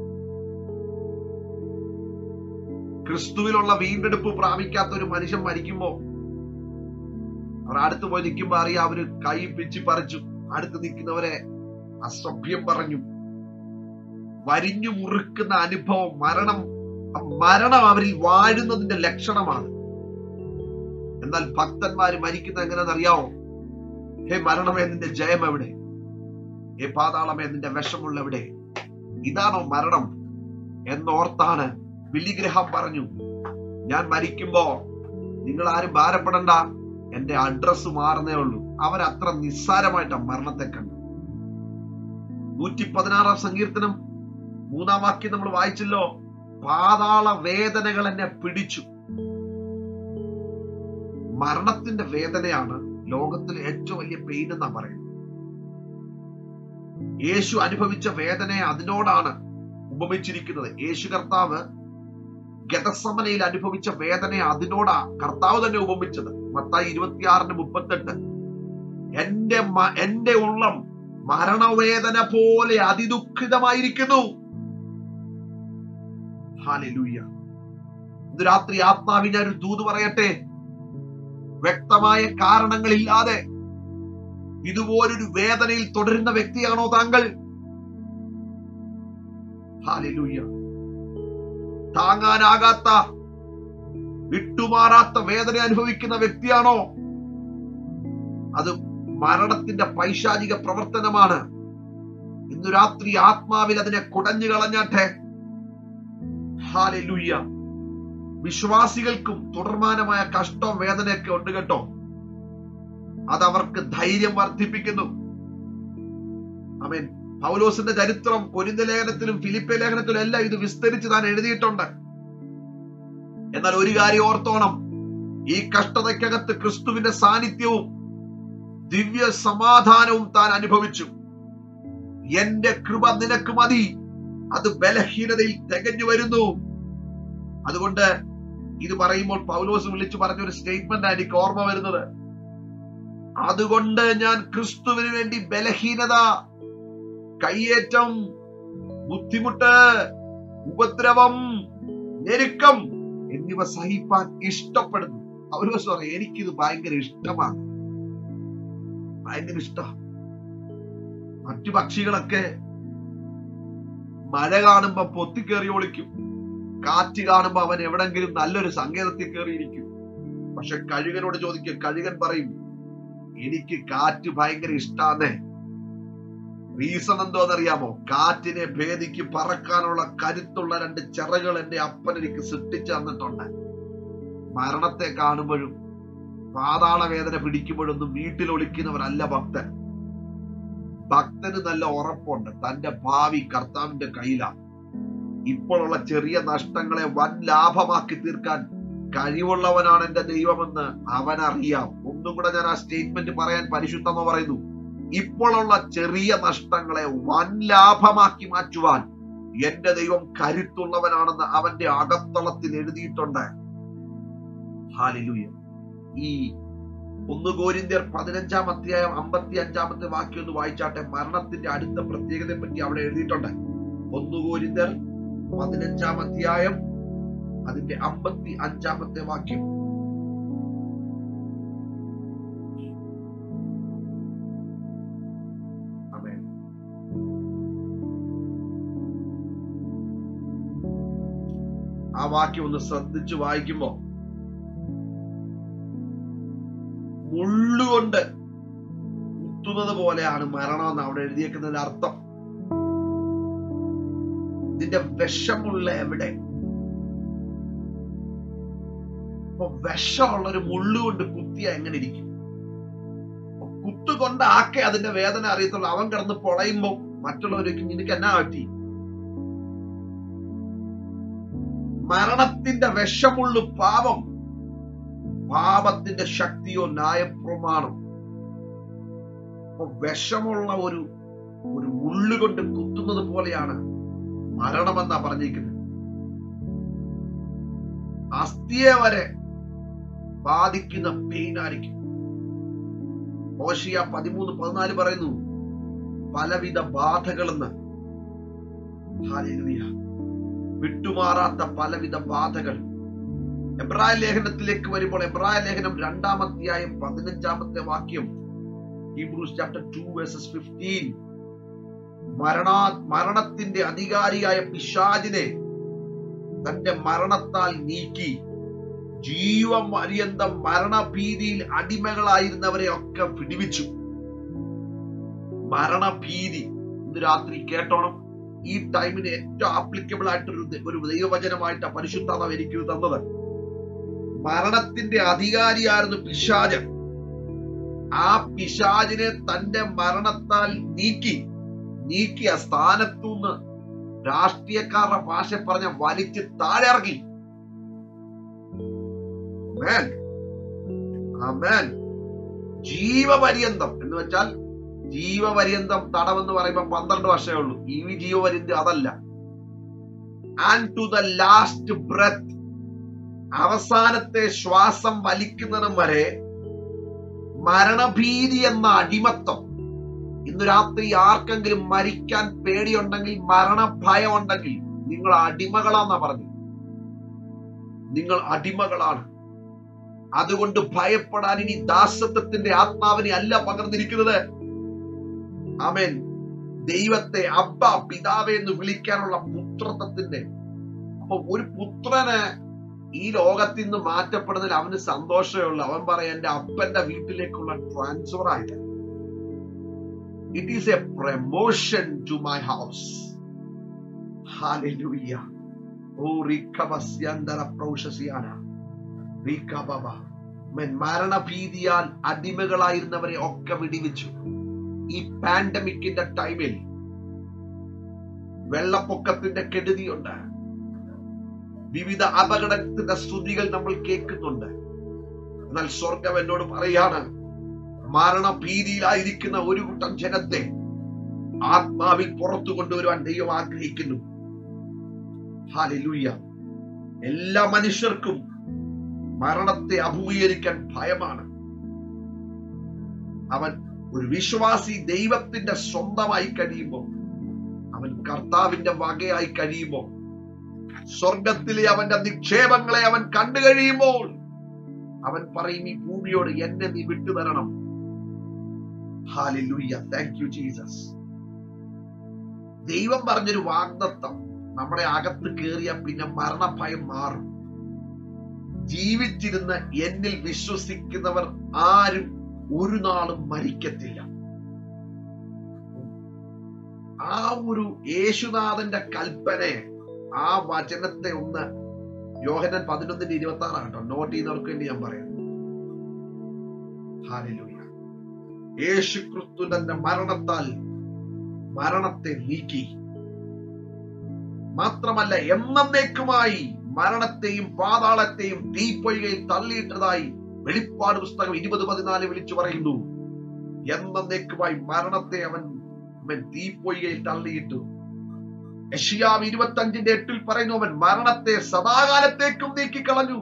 ക്രിസ്തുവിലുള്ള വീണ്ടെടുപ്പ് പ്രാപിക്കാത്ത ഒരു മനുഷ്യൻ മരിക്കുമ്പോ അവർ അടുത്ത് പോയി നിൽക്കുമ്പോ അറിയാം അവര് കൈ പിച്ചി പറിച്ചു അടുത്ത് നിൽക്കുന്നവരെ അസഭ്യം പറഞ്ഞു വരിഞ്ഞു മുറുക്കുന്ന അനുഭവം മരണം മരണം അവരിൽ വാഴുന്നതിന്റെ ലക്ഷണമാണ് എന്നാൽ ഭക്തന്മാര് മരിക്കുന്നത് എങ്ങനെയാണെന്ന് അറിയാവോ ഹേ മരണമേ നിന്റെ ജയം എവിടെ ഹേ പാതാളമേ നിന്റെ വിഷമുള്ള എവിടെ ഇതാണോ മരണം എന്നോർത്താണ് ബില്ലിഗ്രഹം പറഞ്ഞു ഞാൻ മരിക്കുമ്പോ നിങ്ങൾ ആരും ഭാരപ്പെടണ്ട എന്റെ അഡ്രസ് മാറുന്നേ ഉള്ളൂ അവരത്ര നിസ്സാരമായിട്ടാണ് മരണത്തെ കണ്ടു നൂറ്റി പതിനാറാം സങ്കീർത്തനം മൂന്നാം വാക്യം നമ്മൾ വായിച്ചല്ലോ പാതാള വേദനകൾ എന്നെ പിടിച്ചു മരണത്തിന്റെ വേദനയാണ് ലോകത്തിലെ ഏറ്റവും വലിയ പെയിൻ എന്നാ പറയുന്നത് യേശു അനുഭവിച്ച വേദനയെ അതിനോടാണ് ഉപമിച്ചിരിക്കുന്നത് യേശു കർത്താവ് ഗതസമനയിൽ അനുഭവിച്ച വേദനയെ അതിനോടാ കർത്താവ് തന്നെ ഉപമിച്ചത് മത്തായി ഇരുപത്തിയാറിന് മുപ്പത്തെട്ട് എന്റെ മ- എന്റെ ഉള്ളം മരണവേദന പോലെ അതിദുഃഖിതമായിരിക്കുന്നു ഹാലൂയ്യ ഇന്ന് രാത്രി ആത്മാവിൽ ഞാൻ ഒരു ദൂത് പറയട്ടെ വ്യക്തമായ കാരണങ്ങളില്ലാതെ ഇതുപോലൊരു വേദനയിൽ തുടരുന്ന വ്യക്തിയാണോ താങ്കൾ ഹാലൂയ്യ താങ്ങാനാകാത്ത വിട്ടുമാറാത്ത വേദന അനുഭവിക്കുന്ന വ്യക്തിയാണോ അത് മരണത്തിന്റെ പൈശാചിക പ്രവർത്തനമാണ് ഇന്നു രാത്രി ആത്മാവിൽ അതിനെ കുടഞ്ഞു കളഞ്ഞാട്ടെ ഹാലൂയ്യ വിശ്വാസികൾക്കും തുടർമാനമായ കഷ്ടവും വേദനയൊക്കെ ഉണ്ട് കേട്ടോ അതവർക്ക് ധൈര്യം വർദ്ധിപ്പിക്കുന്നു അമേൻ പൗലോസിന്റെ ചരിത്രം കൊരിന്ത ലേഖനത്തിലും ഫിലിപ്പെ ലേഖനത്തിലും എല്ലാം ഇത് വിസ്തരിച്ച് താൻ എഴുതിയിട്ടുണ്ട് എന്നാൽ ഒരു കാര്യം ഓർത്തോണം ഈ കഷ്ടതയ്ക്കകത്ത് ക്രിസ്തുവിന്റെ സാന്നിധ്യവും ദിവ്യ സമാധാനവും താൻ അനുഭവിച്ചു എന്റെ കൃപ നിനക്ക് മതി അത് ബലഹീനതയിൽ തികഞ്ഞു വരുന്നു അതുകൊണ്ട് ഇത് പറയുമ്പോൾ പൗലോസ് വിളിച്ചു പറഞ്ഞ ഒരു സ്റ്റേറ്റ്മെന്റ് എനിക്ക് ഓർമ്മ വരുന്നത് അതുകൊണ്ട് ഞാൻ ക്രിസ്തുവിന് വേണ്ടി ബലഹീനത കയ്യേറ്റം ബുദ്ധിമുട്ട് ഉപദ്രവം ഞെരുക്കം എന്നിവ സഹിപ്പാൻ ഇഷ്ടപ്പെടുന്നു പൗലോസ് പറയും എനിക്കിത് ഭയങ്കര ഇഷ്ടമാണ് ഭയങ്കര ഇഷ്ടം മറ്റു പക്ഷികളൊക്കെ മഴ കാണുമ്പോ പൊത്തിക്കേറി ഒളിക്കും കാറ്റ് കാണുമ്പോ അവൻ എവിടെങ്കിലും നല്ലൊരു സങ്കേതത്തിൽ കയറിയിരിക്കും പക്ഷെ കഴുകനോട് ചോദിക്കുക കഴുകൻ പറയും എനിക്ക് കാറ്റ് ഭയങ്കര ഇഷ്ടാന്നേ റീസൺ എന്തോന്നറിയാമോ കാറ്റിനെ ഭേദിക്ക് പറക്കാനുള്ള കരുത്തുള്ള രണ്ട് ചിറകൾ എന്റെ അപ്പൻ എനിക്ക് സൃഷ്ടിച്ചു തന്നിട്ടുണ്ട് മരണത്തെ കാണുമ്പോഴും പാതാള വേദന പിടിക്കുമ്പോഴൊന്നും വീട്ടിൽ ഒളിക്കുന്നവരല്ല ഭക്തൻ ഭക്തന് നല്ല ഉറപ്പുണ്ട് തന്റെ ഭാവി കർത്താവിന്റെ കയ്യിലാണ് ഇപ്പോഴുള്ള ചെറിയ നഷ്ടങ്ങളെ വൻ ലാഭമാക്കി തീർക്കാൻ കഴിവുള്ളവനാണ് എന്റെ ദൈവമെന്ന് അവനറിയാം ഒന്നും കൂടെ ഞാൻ ആ സ്റ്റേറ്റ്മെന്റ് പറയാൻ പരിശുദ്ധമ പറയുന്നു ഇപ്പോഴുള്ള ചെറിയ നഷ്ടങ്ങളെ വൻ ലാഭമാക്കി മാറ്റുവാൻ എന്റെ ദൈവം കരുത്തുള്ളവനാണെന്ന് അവന്റെ അകത്തളത്തിൽ എഴുതിയിട്ടുണ്ട് ഹാലിലൂയ ഈ ഒന്ന് കോരിന്ത്യർ പതിനഞ്ചാം അധ്യായം അമ്പത്തി അഞ്ചാമത്തെ വാക്യം ഒന്ന് വായിച്ചാട്ടെ മരണത്തിന്റെ അടുത്ത പ്രത്യേകതയെ പറ്റി അവിടെ എഴുതിയിട്ടുണ്ട് ഒന്ന് കോരിന്ത്യർ പതിനഞ്ചാം അധ്യായം അതിന്റെ അമ്പത്തി അഞ്ചാമത്തെ വാക്യം ആമേൻ. ആ വാക്യം ഒന്ന് ശ്രദ്ധിച്ചു വായിക്കുമ്പോ മുള്ളുകൊണ്ട് കുത്തുന്നത് പോലെയാണ് മരണം എന്ന് അവിടെ എഴുതിയേക്കുന്നതിന്റെ അർത്ഥം നിന്റെ വിഷമുള്ള എവിടെ അപ്പൊ വിഷമുള്ള ഒരു മുള്ളുകൊണ്ട് കുത്തിയ എങ്ങനെ ഇരിക്കും അപ്പൊ കുത്തുകൊണ്ട് ആക്കെ അതിന്റെ വേദന അറിയത്തുള്ളൂ അവൻ കിടന്ന് പൊളയുമ്പോ മറ്റുള്ളവർക്ക് നിനക്ക് എന്നാ പറ്റി മരണത്തിന്റെ വിഷമുള്ളു പാപം പാപത്തിന്റെ ശക്തിയോ ന്യായപ്രമാണം അപ്പൊ വിഷമുള്ള ഒരു ഒരു മുള്ളുകൊണ്ട് കുത്തുന്നത് പോലെയാണ് മരണമെന്നാ പറഞ്ഞിരിക്കുന്നത് അസ്ഥിയെ വരെ ബാധിക്കുന്ന പെയിൻ ആയിരിക്കും ഓഷിയ പതിമൂന്ന് പതിനാല് പറയുന്നു പലവിധ ബാധകളെന്ന് ഹാലേലൂയ വിട്ടുമാറാത്ത പലവിധ ബാധകൾ എബ്രായ ലേഖനത്തിലേക്ക് വരുമ്പോൾ എബ്രായ ലേഖനം രണ്ടാം അധ്യായം പതിനഞ്ചാമത്തെ വാക്യം Hebrews chapter two verses fifteen മരണാ മരണത്തിന്റെ അധികാരിയായ പിശാചിനെ തന്റെ മരണത്താൽ നീക്കി ജീവപര്യന്തം മരണഭീതിയിൽ അടിമകളായിരുന്നവരെ ഒക്കെ വിടിവിച്ചു മരണഭീതി ഇന്ന് രാത്രി കേട്ടോണം ഈ ടൈമിന് ഏറ്റവും ആപ്ലിക്കബിൾ ആയിട്ടൊരു ദ- ഒരു ദൈവവചനമായിട്ട് പരിശുദ്ധത എനിക്ക് ഇത് തന്നത് മരണത്തിന്റെ അധികാരിയായിരുന്നു പിശാചൻ ആ പിശാചിനെ തന്റെ മരണത്താൽ നീക്കി നീക്കിയ സ്ഥാനത്തുനിന്ന് രാഷ്ട്രീയക്കാരുടെ ഭാഷ പറഞ്ഞ വലിച്ച് താഴെ ഇറക്കി Amen. Amen. ജീവപര്യന്തം എന്ന് വെച്ചാൽ ജീവപര്യന്തം തടവെന്ന് പറയുമ്പോൾ പന്ത്രണ്ട് വർഷമേ ഉള്ളൂ ഈ ജീവപര്യന്തം അതല്ല and to the last breath അവസാനത്തെ ശ്വാസം വലിക്കുന്നതും വരെ മരണഭീതി എന്ന അടിമത്തം ഇന്ന് രാത്രി ആർക്കെങ്കിലും മരിക്കാൻ പേടിയുണ്ടെങ്കിൽ മരണഭയം ഉണ്ടെങ്കിൽ നിങ്ങൾ അടിമകളാന്നാ പറഞ്ഞു നിങ്ങൾ അടിമകളാണ് അതുകൊണ്ട് ഭയപ്പെടാൻ ഇനി ദാസത്വത്തിന്റെ ആത്മാവിനെ അല്ല പകർന്നിരിക്കുന്നത് ആമേൻ ദൈവത്തെ അബ്ബ പിതാവെ എന്ന് വിളിക്കാനുള്ള പുത്രത്വത്തിന്റെ അപ്പൊ ഒരു പുത്രന് ഈ ലോകത്തിൽ നിന്ന് മാറ്റപ്പെടുന്നതിൽ അവന് സന്തോഷമേ ഉള്ളൂ അവൻ പറയാം എന്റെ അപ്പന്റെ വീട്ടിലേക്കുള്ള ട്രാൻസ്ഫർ ആയിട്ട് it is a promotion to my house hallelujah oh റിക്കബസ്യന്തര പ്രൗഷസിയാന റിക്കബബ മെൻ മരണഭീതിയാൽ അടിമകളായിരുന്നവരെ ഒക്കെ വിടിവിച്ചു ഈ പാൻഡമിക്കിന്റെ ടൈമിൽ വെള്ളപ്പൊക്കത്തിന്റെ കെടുതിയുണ്ട് വിവിധ അപകടത്തിന്റെ സ്തുതികൾ നമ്മൾ കേൾക്കുന്നുണ്ട് എന്നാൽ സ്വർഗം എന്നോട് പറയാണ് മരണഭീതിയിലായിരിക്കുന്ന ഒരു കൂട്ടം ജനത്തെ ആത്മാവിൽ പുറത്തു കൊണ്ടുവരുവാൻ ദൈവം ആഗ്രഹിക്കുന്നു ഹാലൂയ്യ എല്ലാ മനുഷ്യർക്കും മരണത്തെ അഭിമുഖീകരിക്കാൻ ഭയമാണ് അവൻ ഒരു വിശ്വാസി ദൈവത്തിന്റെ സ്വന്തമായി കഴിയുമ്പോൾ അവൻ കർത്താവിന്റെ വകയായി കഴിയുമ്പോൾ സ്വർഗത്തിലെ അവന്റെ നിക്ഷേപങ്ങളെ അവൻ കണ്ടു കഴിയുമ്പോൾ അവൻ പറയും ഈ ഭൂമിയോട് എന്നെ നീ വിട്ടുതരണം ഹാലിലൂയ്യ താങ്ക് യു ജീസസ് ദൈവം പറഞ്ഞൊരു വാഗ്ദത്തം നമ്മുടെ അകത്ത് കയറിയ പിന്നെ മരണഭയം മാറും ജീവിച്ചിരുന്ന് എന്നിൽ വിശ്വസിക്കുന്നവർ ആരും ഒരു നാളും മരിക്കത്തില്ല ആ ഒരു യേശുനാഥന്റെ കൽപ്പനയെ ആ വചനത്തെ ഒന്ന് യോഹനൻ പതിനൊന്നിന്റെ ഇരുപത്തി ആറാണ് കേട്ടോ നോട്ട് ചെയ്യുന്നവർക്ക് വേണ്ടി ഞാൻ പറയാം ഹാലലൂയ യേശു ക്രിസ്തു തന്റെ മരണത്താൽ മരണത്തെ നീക്കി മാത്രമല്ല എന്നേക്കുമായി മരണത്തെയും പാതാളത്തെയും തീപ്പൊയ്കയിൽ തള്ളിയിട്ടതായി വെളിപ്പാട് പുസ്തകം ഇരുപത് പതിനാല് വിളിച്ചു പറയുന്നു എന്നേക്കുമായി മരണത്തെ അവൻ അവൻ തീപ്പൊയ്കയിൽ തള്ളിയിട്ടു യഷിയാവ് ഇരുപത്തി അഞ്ചിന്റെ എട്ടിൽ പറയുന്നു അവൻ മരണത്തെ സദാകാലത്തേക്കും നീക്കിക്കളഞ്ഞു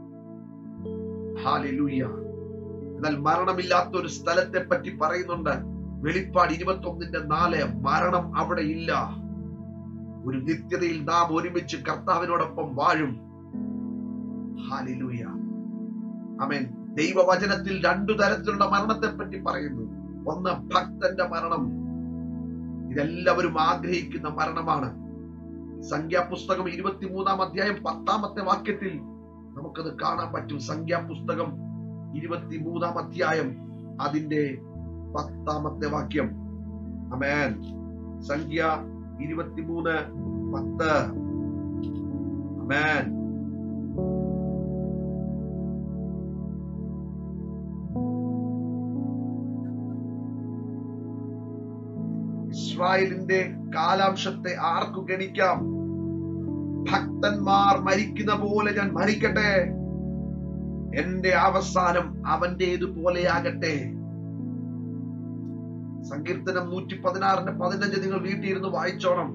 ഹാലിലൂയ എന്നാൽ മരണമില്ലാത്ത ഒരു സ്ഥലത്തെ പറ്റി പറയുന്നുണ്ട് വെളിപ്പാട് ഇരുപത്തി ഒന്നിന്റെ നാല് മരണം അവിടെ ഇല്ല ഒരു നിത്യതയിൽ നാം ഒരുമിച്ച് കർത്താവിനോടൊപ്പം വാഴും ഹാലിലൂയ അമേൻ ദൈവവചനത്തിൽ രണ്ടു തരത്തിലുള്ള മരണത്തെ പറ്റി പറയുന്നു ഒന്ന് ഭക്തന്റെ മരണം ഇതെല്ലാവരും ആഗ്രഹിക്കുന്ന മരണമാണ് സംഖ്യാപുസ്തകം ഇരുപത്തിമൂന്നാം അധ്യായം പത്താമത്തെ വാക്യത്തിൽ നമുക്കത് കാണാൻ പറ്റും സംഖ്യാപുസ്തകം ഇരുപത്തിമൂന്നാം അധ്യായം അതിന്റെ പത്താമത്തെ വാക്യം അമേൻ സംഖ്യ ഇരുപത്തിമൂന്ന് പത്ത് Amen. ഇസ്രായേലിന്റെ കാലാംശത്തെ ആർക്കു ഗണിക്കാം ഭക്തന്മാർ മരിക്കുന്ന പോലെ ഞാൻ മരിക്കട്ടെ എന്റെ അവസാനം അവന്റേതുപോലെയാകട്ടെ സങ്കീർത്തനം നൂറ്റി പതിനാറിന്റെ പതിനഞ്ച് നിങ്ങൾ വീട്ടിലിരുന്ന് വായിച്ചോണം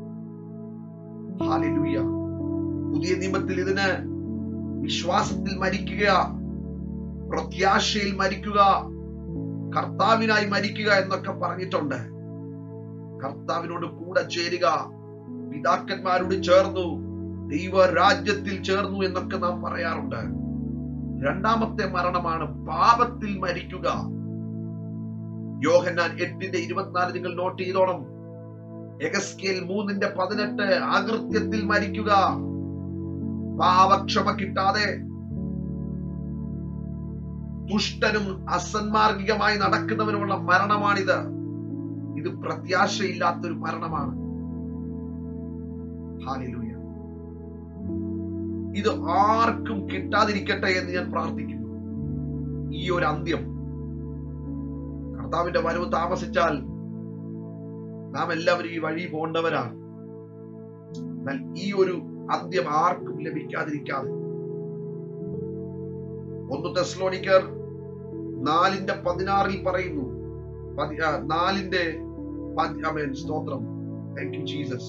ഹാലലൂയ പുതിയ നിയമത്തിൽ ഇതിന് വിശ്വാസത്തിൽ മരിക്കുക പ്രത്യാശയിൽ മരിക്കുക കർത്താവിനായി മരിക്കുക എന്നൊക്കെ പറഞ്ഞിട്ടുണ്ട് കർത്താവിനോട് കൂടെ ചേരുക പിതാക്കന്മാരോട് ചേർന്നു ദൈവ രാജ്യത്തിൽ ചേർന്നു എന്നൊക്കെ നാം പറയാറുണ്ട് രണ്ടാമത്തെ മരണമാണ് പാപത്തിൽ മരിക്കുക യോഹന്നാൻ എട്ടിന്റെ ഇരുപത്തിനാല് നിങ്ങൾ നോട്ട് ചെയ്തോണം എഗസ്കേൽ മൂന്നിന്റെ പതിനെട്ട് അകൃത്യത്തിൽ മരിക്കുക പാവക്ഷമ കിട്ടാതെ ദുഷ്ടനും അസന്മാർഗികമായി നടക്കുന്നവനുമുള്ള മരണമാണിത് ഇത് പ്രത്യാശയില്ലാത്തൊരു മരണമാണ് ഹാലലൂയ ഇത് ആർക്കും കിട്ടാതിരിക്കട്ടെ എന്ന് ഞാൻ പ്രാർത്ഥിക്കുന്നു ഈ ഒരു അന്ത്യം കർത്താവിന്റെ വരവ് താമസിച്ചാൽ നാം എല്ലാവരും ഈ വഴി പോണ്ടവരാണ് എന്നാൽ ഈ ഒരു അന്ത്യം ആർക്കും ലഭിക്കാതിരിക്കാതെ ഒന്ന് തെസ്ലോണിക്കർ നാലിന്റെ പതിനാറിൽ പറയുന്നു പതി- ആ, നാലിന്റെ പതി- ആമേൻ, സ്തോത്രം താങ്ക് യു ജീസസ്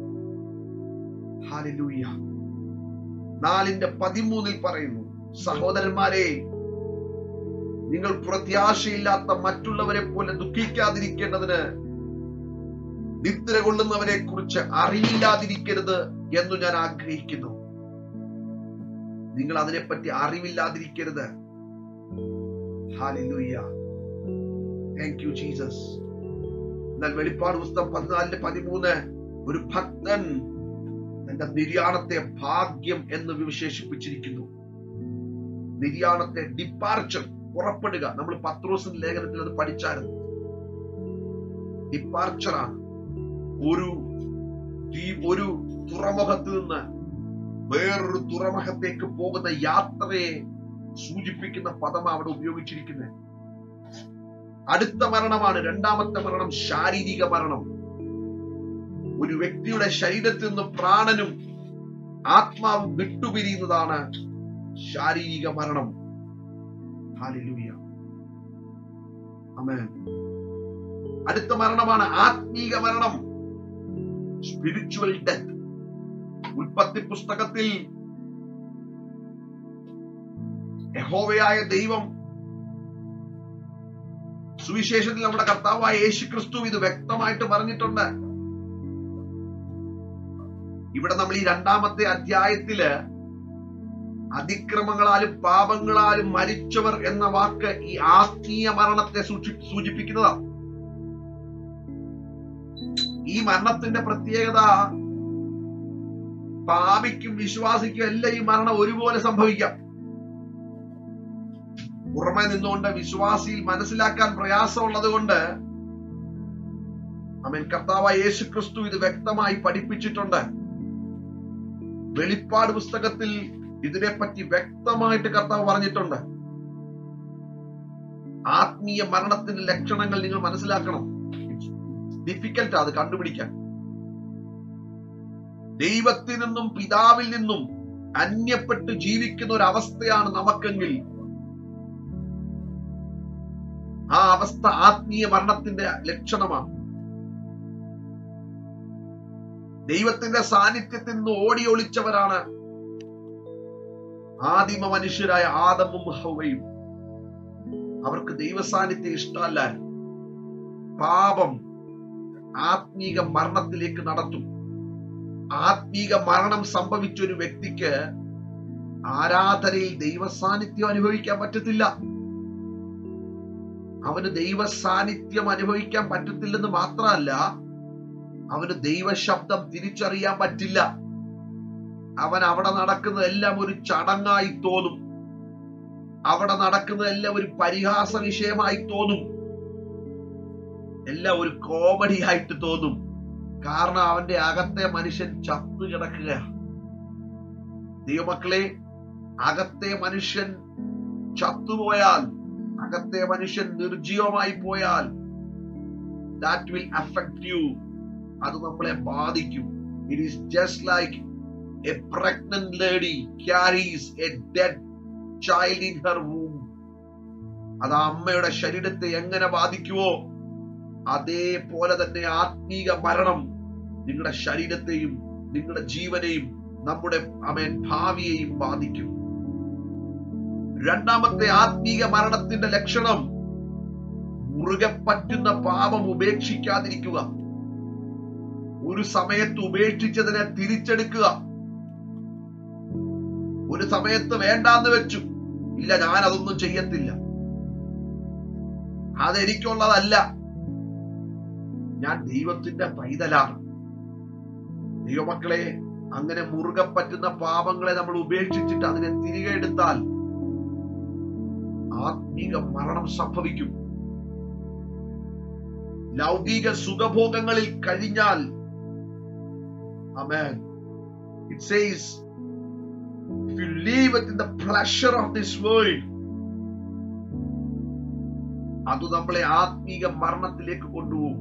ഹാലലൂയ നാലിന്റെ പതിമൂന്നിൽ പറയുന്നു സഹോദരന്മാരെ നിങ്ങൾ പ്രത്യാശയില്ലാത്ത മറ്റുള്ളവരെ പോലെ ദുഃഖിക്കാതിരിക്കേണ്ടതിന് നിദ്ര കൊള്ളുന്നവരെ കുറിച്ച് അറിവില്ലാതിരിക്കരുത് എന്ന് ഞാൻ ആഗ്രഹിക്കുന്നു നിങ്ങൾ അതിനെപ്പറ്റി അറിവില്ലാതിരിക്കരുത് ഹാലലൂയ താങ്ക് യു ജീസസ് എന്നാൽ വെളിപ്പാട് പുസ്തകം പതിനാലിന് പതിമൂന്ന് ഒരു ഭക്തൻ തന്റെ നിര്യാണത്തെ ഭാഗ്യം എന്ന് വിശേഷിപ്പിച്ചിരിക്കുന്നു നിര്യാണത്തെ ഡിപ്പാർച്ചർ പുറപ്പെടുക നമ്മൾ പത്രോസിന്റെ ലേഖനത്തിൽ അത് പഠിച്ചായിരുന്നു ഡിപ്പാർച്ചർ ആണ് ഒരു ദ്വീ- ഒരു തുറമുഖത്ത് നിന്ന് വേറൊരു തുറമുഖത്തേക്ക് പോകുന്ന യാത്രയെ സൂചിപ്പിക്കുന്ന പദം അവിടെ ഉപയോഗിച്ചിരിക്കുന്നത് അടുത്ത മരണമാണ് രണ്ടാമത്തെ മരണം ശാരീരിക മരണം ഒരു വ്യക്തിയുടെ ശരീരത്തിൽ നിന്ന് പ്രാണനും ആത്മാവും വിട്ടുപിരിയുന്നതാണ് ശാരീരിക മരണം ഹാലലൂയ അമേൻ അടുത്ത മരണമാണ് ആത്മീക മരണം സ്പിരിച്വൽ ഡെത്ത് ഉൽപ്പത്തി പുസ്തകത്തിൽ യഹോവയായ ദൈവം സുവിശേഷത്തിൽ നമ്മുടെ കർത്താവായ യേശു ക്രിസ്തു ഇത് വ്യക്തമായിട്ട് പറഞ്ഞിട്ടുണ്ട് ഇവിടെ നമ്മൾ ഈ രണ്ടാമത്തെ അധ്യായത്തില് അതിക്രമങ്ങളാലും പാപങ്ങളാലും മരിച്ചവർ എന്ന വാക്ക് ഈ ആത്മീയ മരണത്തെ സൂചി സൂചിപ്പിക്കുന്നതാണ് ഈ മരണത്തിന്റെ പ്രത്യേകത പാപിക്കും വിശ്വാസിക്കും എല്ലാം ഈ മരണം ഒരുപോലെ സംഭവിക്കാം പുറമെ നിന്നുകൊണ്ട് വിശ്വാസിയിൽ മനസ്സിലാക്കാൻ പ്രയാസമുള്ളത് കൊണ്ട് അമേൻ കർത്താവായ യേശു ക്രിസ്തു ഇത് വ്യക്തമായി പഠിപ്പിച്ചിട്ടുണ്ട് വെളിപ്പാട് പുസ്തകത്തിൽ ഇതിനെപ്പറ്റി വ്യക്തമായിട്ട് കർത്താവ് പറഞ്ഞിട്ടുണ്ട് ആത്മീയ മരണത്തിന്റെ ലക്ഷണങ്ങൾ നിങ്ങൾ മനസ്സിലാക്കണം ഡിഫിക്കൽട്ട് അത് കണ്ടുപിടിക്കാൻ ദൈവത്തിൽ നിന്നും പിതാവിൽ നിന്നും അന്യപ്പെട്ട് ജീവിക്കുന്ന ഒരു അവസ്ഥയാണ് നമുക്കെങ്കിൽ ആ അവസ്ഥ ആത്മീയ മരണത്തിന്റെ ലക്ഷണമാണ് ദൈവത്തിന്റെ സാന്നിധ്യത്തിൽ നിന്ന് ഓടി ഒളിച്ചവരാണ് ആദിമ മനുഷ്യരായ ആദമും ഹൗവയും അവർക്ക് ദൈവ സാന്നിധ്യം ഇഷ്ടമല്ല പാപം ആത്മീക മരണത്തിലേക്ക് നടത്തും ആത്മീക മരണം സംഭവിച്ച ഒരു വ്യക്തിക്ക് ആരാധനയിൽ ദൈവ സാന്നിധ്യം അനുഭവിക്കാൻ പറ്റത്തില്ല അവന് ദൈവ സാന്നിധ്യം അനുഭവിക്കാൻ പറ്റത്തില്ലെന്ന് മാത്രമല്ല അവന് ദൈവശബ്ദം തിരിച്ചറിയാൻ പറ്റില്ല അവൻ അവിടെ നടക്കുന്നതെല്ലാം ഒരു ചടങ്ങായി തോന്നും അവിടെ നടക്കുന്നതെല്ലാം ഒരു പരിഹാസ വിഷയമായി തോന്നും എല്ലാം ഒരു കോമഡി ആയിട്ട് തോന്നും കാരണം അവന്റെ അകത്തെ മനുഷ്യൻ ചത്തു കിടക്കുക ദൈവമക്കളെ അകത്തെ മനുഷ്യൻ ചത്തുപോയാൽ അകത്തെ മനുഷ്യൻ നിർജീവമായി പോയാൽ ദാറ്റ് വിൽ അഫക്ട് യു അത് നമ്മളെ ബാധിക്കും it is just like a pregnant lady carries a dead child in her womb അത് ആ അമ്മയുടെ ശരീരത്തെ എങ്ങനെ ബാധിക്കുവോ അതേപോലെ തന്നെ ആത്മീക മരണം നിങ്ങളുടെ ശരീരത്തെയും നിങ്ങളുടെ ജീവനെയും നമ്മുടെ അമേൻ ഭാവിയെയും ബാധിക്കും രണ്ടാമത്തെ ആത്മീക മരണത്തിന്റെ ലക്ഷണം മുറുകെ പറ്റുന്ന പാപം ഉപേക്ഷിക്കാതിരിക്കുക ഒരു സമയത്ത് ഉപേക്ഷിച്ചതിനെ തിരിച്ചെടുക്കുക ഒരു സമയത്ത് വേണ്ടാന്ന് വെച്ചു ഇല്ല ഞാൻ അതൊന്നും ചെയ്യത്തില്ല അതെനിക്കുള്ളതല്ല ഞാൻ ദൈവത്തിന്റെ പൈതലാണ് ദൈവമക്കളെ അങ്ങനെ മുറുകെ പറ്റുന്ന പാപങ്ങളെ നമ്മൾ ഉപേക്ഷിച്ചിട്ട് അതിനെ തിരികെ എടുത്താൽ ആത്മീക മരണം സംഭവിക്കും ലൗകിക സുഖഭോഗങ്ങളിൽ കഴിഞ്ഞാൽ Amen. It says, if you leave it in the pleasure of this world, അത് നമ്മളെ ആത്മീക മരണത്തിലേക്ക് കൊണ്ടുപോകും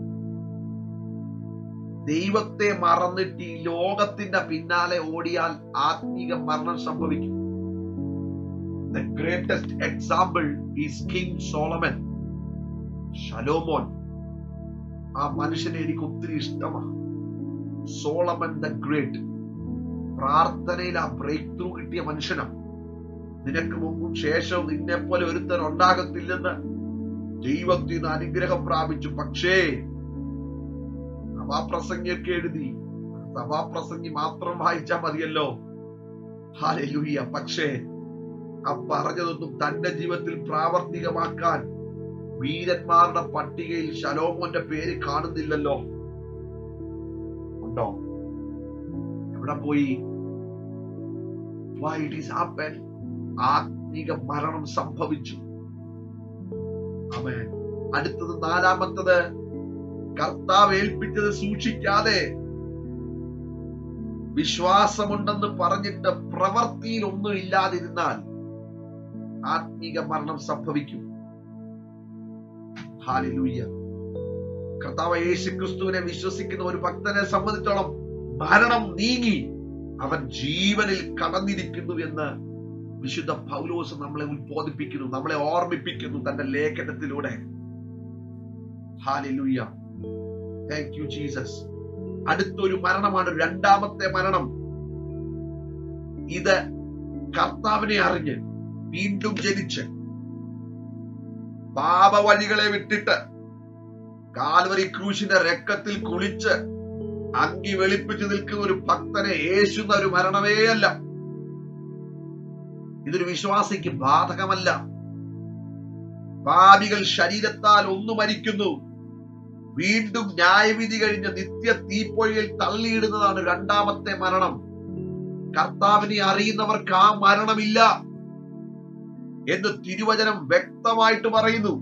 ദൈവത്തെ മറന്നിട്ട് ഈ ലോകത്തിന്റെ പിന്നാലെ ഓടിയാൽ ആത്മീക മരണം സംഭവിക്കും the greatest example is king Solomon ഷലോമോൻ ആ മനുഷ്യനെ എനിക്ക് ഒത്തിരി ഇഷ്ടമാണ് സോളമൻ ദ ഗ്രേറ്റ് പ്രാർത്ഥനയിൽ ആ ബ്രേക്ക് ത്രൂ കിട്ടിയ മനുഷ്യനാണ് നിനക്ക് മുമ്പും ശേഷവും നിന്നെ പോലെ ഒരുത്തൻ ഉണ്ടാകത്തില്ലെന്ന് ദൈവത്തിൽ നിന്ന് അനുഗ്രഹം പ്രാപിച്ചു പക്ഷേ സഭാപ്രസംഗിയൊക്കെ എഴുതി സഭാപ്രസംഗി മാത്രം വായിച്ചാൽ മതിയല്ലോ ഹാലൂയ്യ പക്ഷേ ആ പറഞ്ഞതൊന്നും തന്റെ ജീവിതത്തിൽ പ്രാവർത്തികമാക്കാൻ വീരന്മാരുടെ പട്ടികയിൽ ശലോമോന്റെ പേര് കാണുന്നില്ലല്ലോ ഉണ്ടോ എവിടെ പോയി Why it is happened? ആത്മീക മരണം സംഭവിച്ചു അവൻ അടുത്തത് നാലാമത്തത് കർത്താവ് ഏൽപ്പിച്ചത് സൂക്ഷിക്കാതെ വിശ്വാസമുണ്ടെന്ന് പറഞ്ഞിട്ട് പ്രവൃത്തിയിൽ ഒന്നും ഇല്ലാതിരുന്നാൽ ആത്മീക മരണം സംഭവിക്കും ഹാലിലൂയ്യ കർത്താവ് യേശു ക്രിസ്തുവിനെ വിശ്വസിക്കുന്ന ഒരു ഭക്തനെ സംബന്ധിച്ചോളം മരണം നീങ്ങി അവൻ ജീവനിൽ കടന്നിരിക്കുന്നു എന്ന് വിശുദ്ധ പൗലോസ് നമ്മളെ ഉത്ബോധിപ്പിക്കുന്നു നമ്മളെ ഓർമ്മിപ്പിക്കുന്നു തന്റെ ലേഖനത്തിലൂടെ ഹാലിലൂയ്യ താങ്ക് യു ജീസസ് അടുത്തൊരു മരണമാണ് രണ്ടാമത്തെ മരണം ഇത് കർത്താവിനെ അറിഞ്ഞ് വീണ്ടും ജനിച്ച് പാപവഴികളെ വിട്ടിട്ട് കാൽവരി ക്രൂശിന്റെ രക്തത്തിൽ കുളിച്ച് അങ്കി വെളിപ്പിച്ചു നിൽക്കുന്ന ഒരു ഭക്തനെ യേശുന്ന ഒരു മരണമേ അല്ല ഇതൊരു വിശ്വാസിക്ക് ബാധകമല്ല പാപികൾ ശരീരത്താൽ ഒന്നു മരിക്കുന്നു വീണ്ടും ന്യായവിധി കഴിഞ്ഞ് നിത്യ തീപ്പൊഴിയിൽ തള്ളിയിടുന്നതാണ് രണ്ടാമത്തെ മരണം കർത്താവിനെ അറിയുന്നവർക്ക് ആ മരണമില്ല എന്ന് തിരുവചനം വ്യക്തമായിട്ട് പറയുന്നു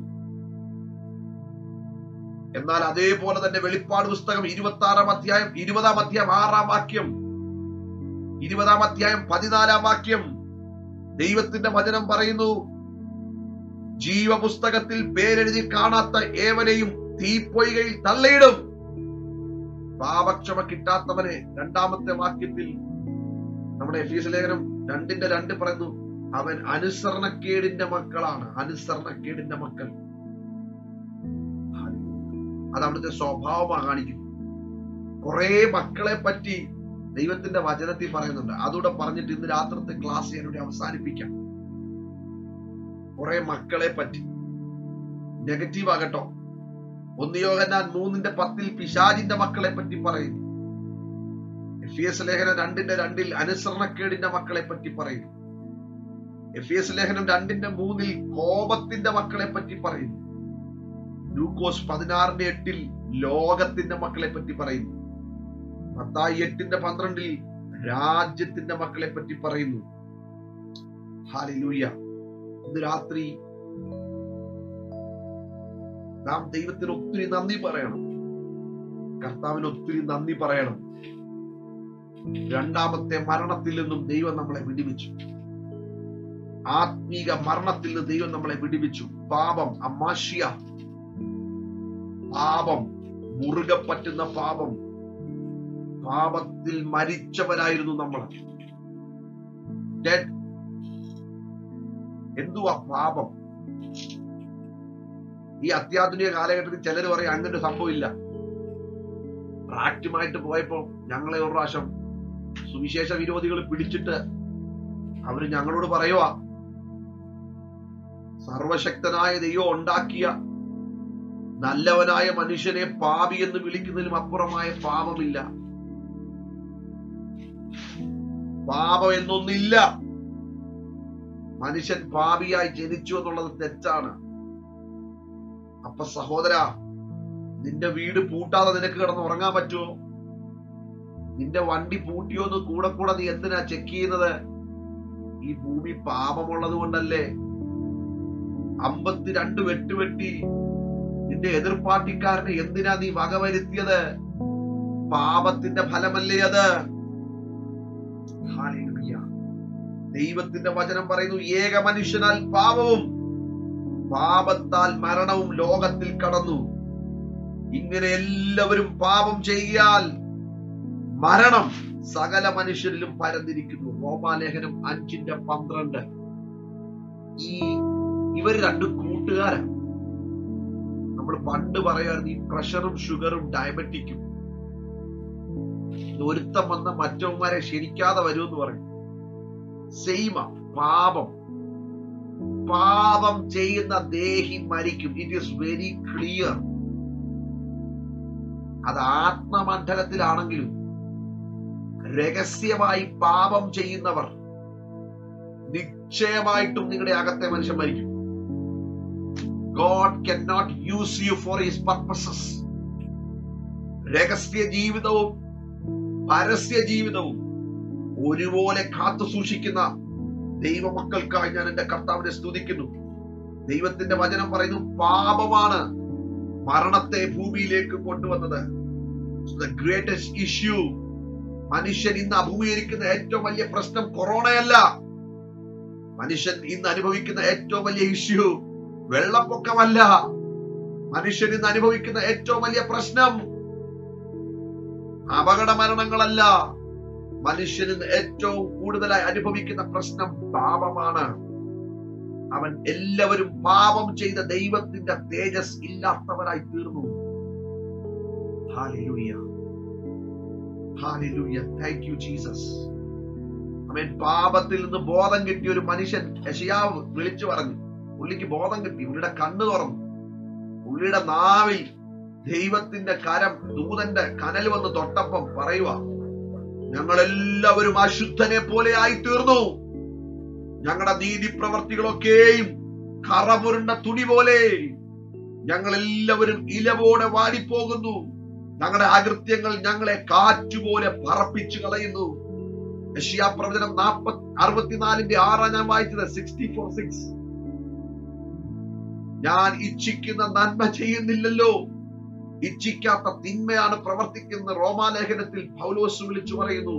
എന്നാൽ അതേപോലെ തന്നെ വെളിപ്പാട് പുസ്തകം ഇരുപത്തി ആറാം അധ്യായം ഇരുപതാം അധ്യായം ആറാം വാക്യം ഇരുപതാം അധ്യായം പതിനാലാം വാക്യം ദൈവത്തിന്റെ വചനം പറയുന്നു ജീവപുസ്തകത്തിൽ പേരെഴുതി കാണാത്ത ഏവനെയും തീപ്പൊയ്കയിൽ തള്ളിയിടും പാപക്ഷമ കിട്ടാത്തവനെ രണ്ടാമത്തെ വാക്യത്തിൽ നമ്മുടെ എഫീസ് ലേഖനം രണ്ടിന്റെ രണ്ട് പറയുന്നു അവൻ അനുസരണക്കേടിന്റെ മക്കളാണ് അനുസരണക്കേടിന്റെ മക്കൾ അത് അവിടുത്തെ സ്വഭാവമാണ് കാണിക്കുന്നത് കുറെ മക്കളെ പറ്റി ദൈവത്തിന്റെ വചനത്തിൽ പറയുന്നുണ്ട് അതുകൂടെ പറഞ്ഞിട്ട് ഇന്ന് രാത്രത്തെ ക്ലാസ് ഞാനിവിടെ അവസാനിപ്പിക്കാം കുറെ മക്കളെ പറ്റി നെഗറ്റീവ് ആകട്ടോ ഒന്ന് യോഗനാൻ മൂന്നിന്റെ പത്തിൽ പിശാജിന്റെ മക്കളെ പറ്റി പറയുന്നു എഫ് എസ് ലേഖനം രണ്ടിന്റെ രണ്ടിൽ അനുസരണക്കേടിന്റെ മക്കളെ പറ്റി പറയുന്നു എഫ് എസ് ലേഖനം രണ്ടിന്റെ മൂന്നിൽ കോപത്തിന്റെ മക്കളെ പറ്റി പറയുന്നു ലൂക്കോസ് പതിനാറിന്റെ എട്ടിൽ ലോകത്തിന്റെ മക്കളെ പറ്റി പറയുന്നു പത്തായി എട്ടിന്റെ പന്ത്രണ്ടിൽ രാജ്യത്തിന്റെ മക്കളെ പറ്റി പറയുന്നു ഹാലിലൂയ ഇന്ന് രാത്രി നാം ദൈവത്തിന് ഒത്തിരി നന്ദി പറയണം കർത്താവിന് ഒത്തിരി നന്ദി പറയണം രണ്ടാമത്തെ മരണത്തിൽ നിന്നും ദൈവം നമ്മളെ വിടുവിച്ചു ആത്മീക മരണത്തിൽ നിന്ന് ദൈവം നമ്മളെ വിടുവിച്ചു പാപം അമാഷ്യ പാപം മുറുകെ പറ്റുന്ന പാപം പാപത്തിൽ മരിച്ചവരായിരുന്നു നമ്മൾ Dead. എന്തുവാ പാപം ഈ അത്യാധുനിക കാലഘട്ടത്തിൽ ചിലർ പറയും അങ്ങനെ ഒരു സംഭവമില്ല പ്രാക്റ്റുമായിട്ട് പോയപ്പോ ഞങ്ങളെ ഒരു പ്രാവശ്യം സുവിശേഷ വിരോധികൾ പിടിച്ചിട്ട് അവര് ഞങ്ങളോട് പറയുവാ സർവശക്തനായ ദൈവം ഉണ്ടാക്കിയ നല്ലവനായ മനുഷ്യനെ പാപി എന്ന് വിളിക്കുന്നതിലും അപ്പുറമായ പാപമില്ല പാപം എന്നൊന്നില്ല മനുഷ്യൻ പാപിയായി ജനിച്ചു എന്നുള്ളത് തെറ്റാണ് അപ്പൊ സഹോദര നിന്റെ വീട് പൂട്ടാതെ നിനക്ക് കിടന്ന് ഉറങ്ങാൻ പറ്റുമോ നിന്റെ വണ്ടി പൂട്ടിയോ എന്ന് കൂടെ കൂടെ നീ എന്തിനാ ചെക്ക് ചെയ്യുന്നത് ഈ ഭൂമി പാപമുള്ളത് കൊണ്ടല്ലേ അമ്പത്തിരണ്ട് വെട്ടുവെട്ടി നിന്റെ എതിർപ്പാർട്ടിക്കാരനെ എന്തിനാ നീ വകവരുത്തിയത് പാപത്തിന്റെ ഫലമല്ലേ അത് ഹല്ലേലൂയ. ദൈവത്തിന്റെ വചനം പറയുന്നു ഏക മനുഷ്യനാൽ പാപവും പാപത്താൽ മരണവും ലോകത്തിൽ കടന്നു ഇങ്ങനെ എല്ലാവരും പാപം ചെയ്യാൽ മരണം സകല മനുഷ്യരിലും പരന്നിരിക്കുന്നു റോമാലേഖനം അഞ്ചിന്റെ പന്ത്രണ്ട് ഈ ഇവർ രണ്ടും കൂട്ടുകാരാ നമ്മൾ പണ്ട് പറയാറുണ്ട് ഈ പ്രഷറും ഷുഗറും ഡയബറ്റിക്കും ഒരുത്തം വന്ന മറ്റവന്മാരെ ക്ഷണിക്കാതെ വരുമെന്ന് പറയും സെയിമ പാപം പാപം ചെയ്യുന്ന ദേഹി മരിക്കും ഇറ്റ് ഈസ് വെരി ക്ലിയർ അത് ആത്മമണ്ഡലത്തിലാണെങ്കിലും രഹസ്യമായി പാപം ചെയ്യുന്നവർ നിശ്ചയമായിട്ടും നിങ്ങളുടെ അകത്തെ മനുഷ്യൻ മരിക്കും God can not use you for his purposes രഹസ്യ ജീവിതവും പരസ്യ ജീവിതവും ഒരുപോലെ കാത്തു സൂക്ഷിക്കുന്ന ദൈവമക്കൾക്കായി ഞാൻ എന്റെ കർത്താവിനെ സ്തുതിക്കുന്നു ദൈവത്തിന്റെ വചനം പറയുന്നു പാപമാണ് മരണത്തെ ഭൂമിയിലേക്ക് കൊണ്ടുവന്നത് ഗ്രേറ്റസ്റ്റ് ഇഷ്യൂ മനുഷ്യൻ ഇന്ന് അഭിമുഖീകരിക്കുന്ന ഏറ്റവും വലിയ പ്രശ്നം കൊറോണയല്ല മനുഷ്യൻ ഇന്ന് അനുഭവിക്കുന്ന ഏറ്റവും വലിയ ഇഷ്യൂ വെള്ളപ്പൊക്കമല്ല മനുഷ്യൻ ഇന്ന് അനുഭവിക്കുന്ന ഏറ്റവും വലിയ പ്രശ്നം അപകട മരണങ്ങളല്ല മനുഷ്യൻ ഇന്ന് ഏറ്റവും കൂടുതലായി അനുഭവിക്കുന്ന പ്രശ്നം പാപമാണ് അവൻ എല്ലാവരും പാപം ചെയ്ത ദൈവത്തിന്റെ തേജസ് ഇല്ലാത്തവരായി തീർന്നു ഹാലൂയ ഹാലൂയ താങ്ക് യു ജീസസ് അവൻ പാപത്തിൽ നിന്ന് ബോധം കിട്ടിയ ഒരു മനുഷ്യൻ യശയാവ് വിളിച്ചു പറഞ്ഞു പുള്ളിക്ക് ബോധം കിട്ടി പുള്ളിയുടെ കണ്ണ് തുറന്നു പുള്ളിയുടെ നാവിൽ ദൈവത്തിന്റെ കരം ദൂതന്റെ കനൽ വന്ന് തൊട്ടപ്പം പറയുക ഞങ്ങളെല്ലാവരും അശുദ്ധനെ പോലെ ആയി തീർന്നു ഞങ്ങളുടെ നീതി പ്രവർത്തികളൊക്കെയും കറപുരുണ്ട തുണി പോലെ ഞങ്ങളെല്ലാവരും ഇലവോടെ വാടിപ്പോകുന്നു ഞങ്ങളുടെ അകൃത്യങ്ങൾ ഞങ്ങളെ കാറ്റുപോലെ പറപ്പിച്ചു കളയുന്നു പ്രവചനം നാൽപ്പത്തി അറുപത്തിനാലിന്റെ ആറാം ഞാൻ വായിച്ചത് സിക്സ്റ്റി ഫോർ സിക്സ് ഞാൻ ഇച്ഛിക്കുന്ന നന്മ ചെയ്യുന്നില്ലല്ലോ ഇച്ഛിക്കാത്ത തിന്മയാണ് പ്രവർത്തിക്കുന്ന റോമാലേഖനത്തിൽ പൗലോസ് വിളിച്ചു പറയുന്നു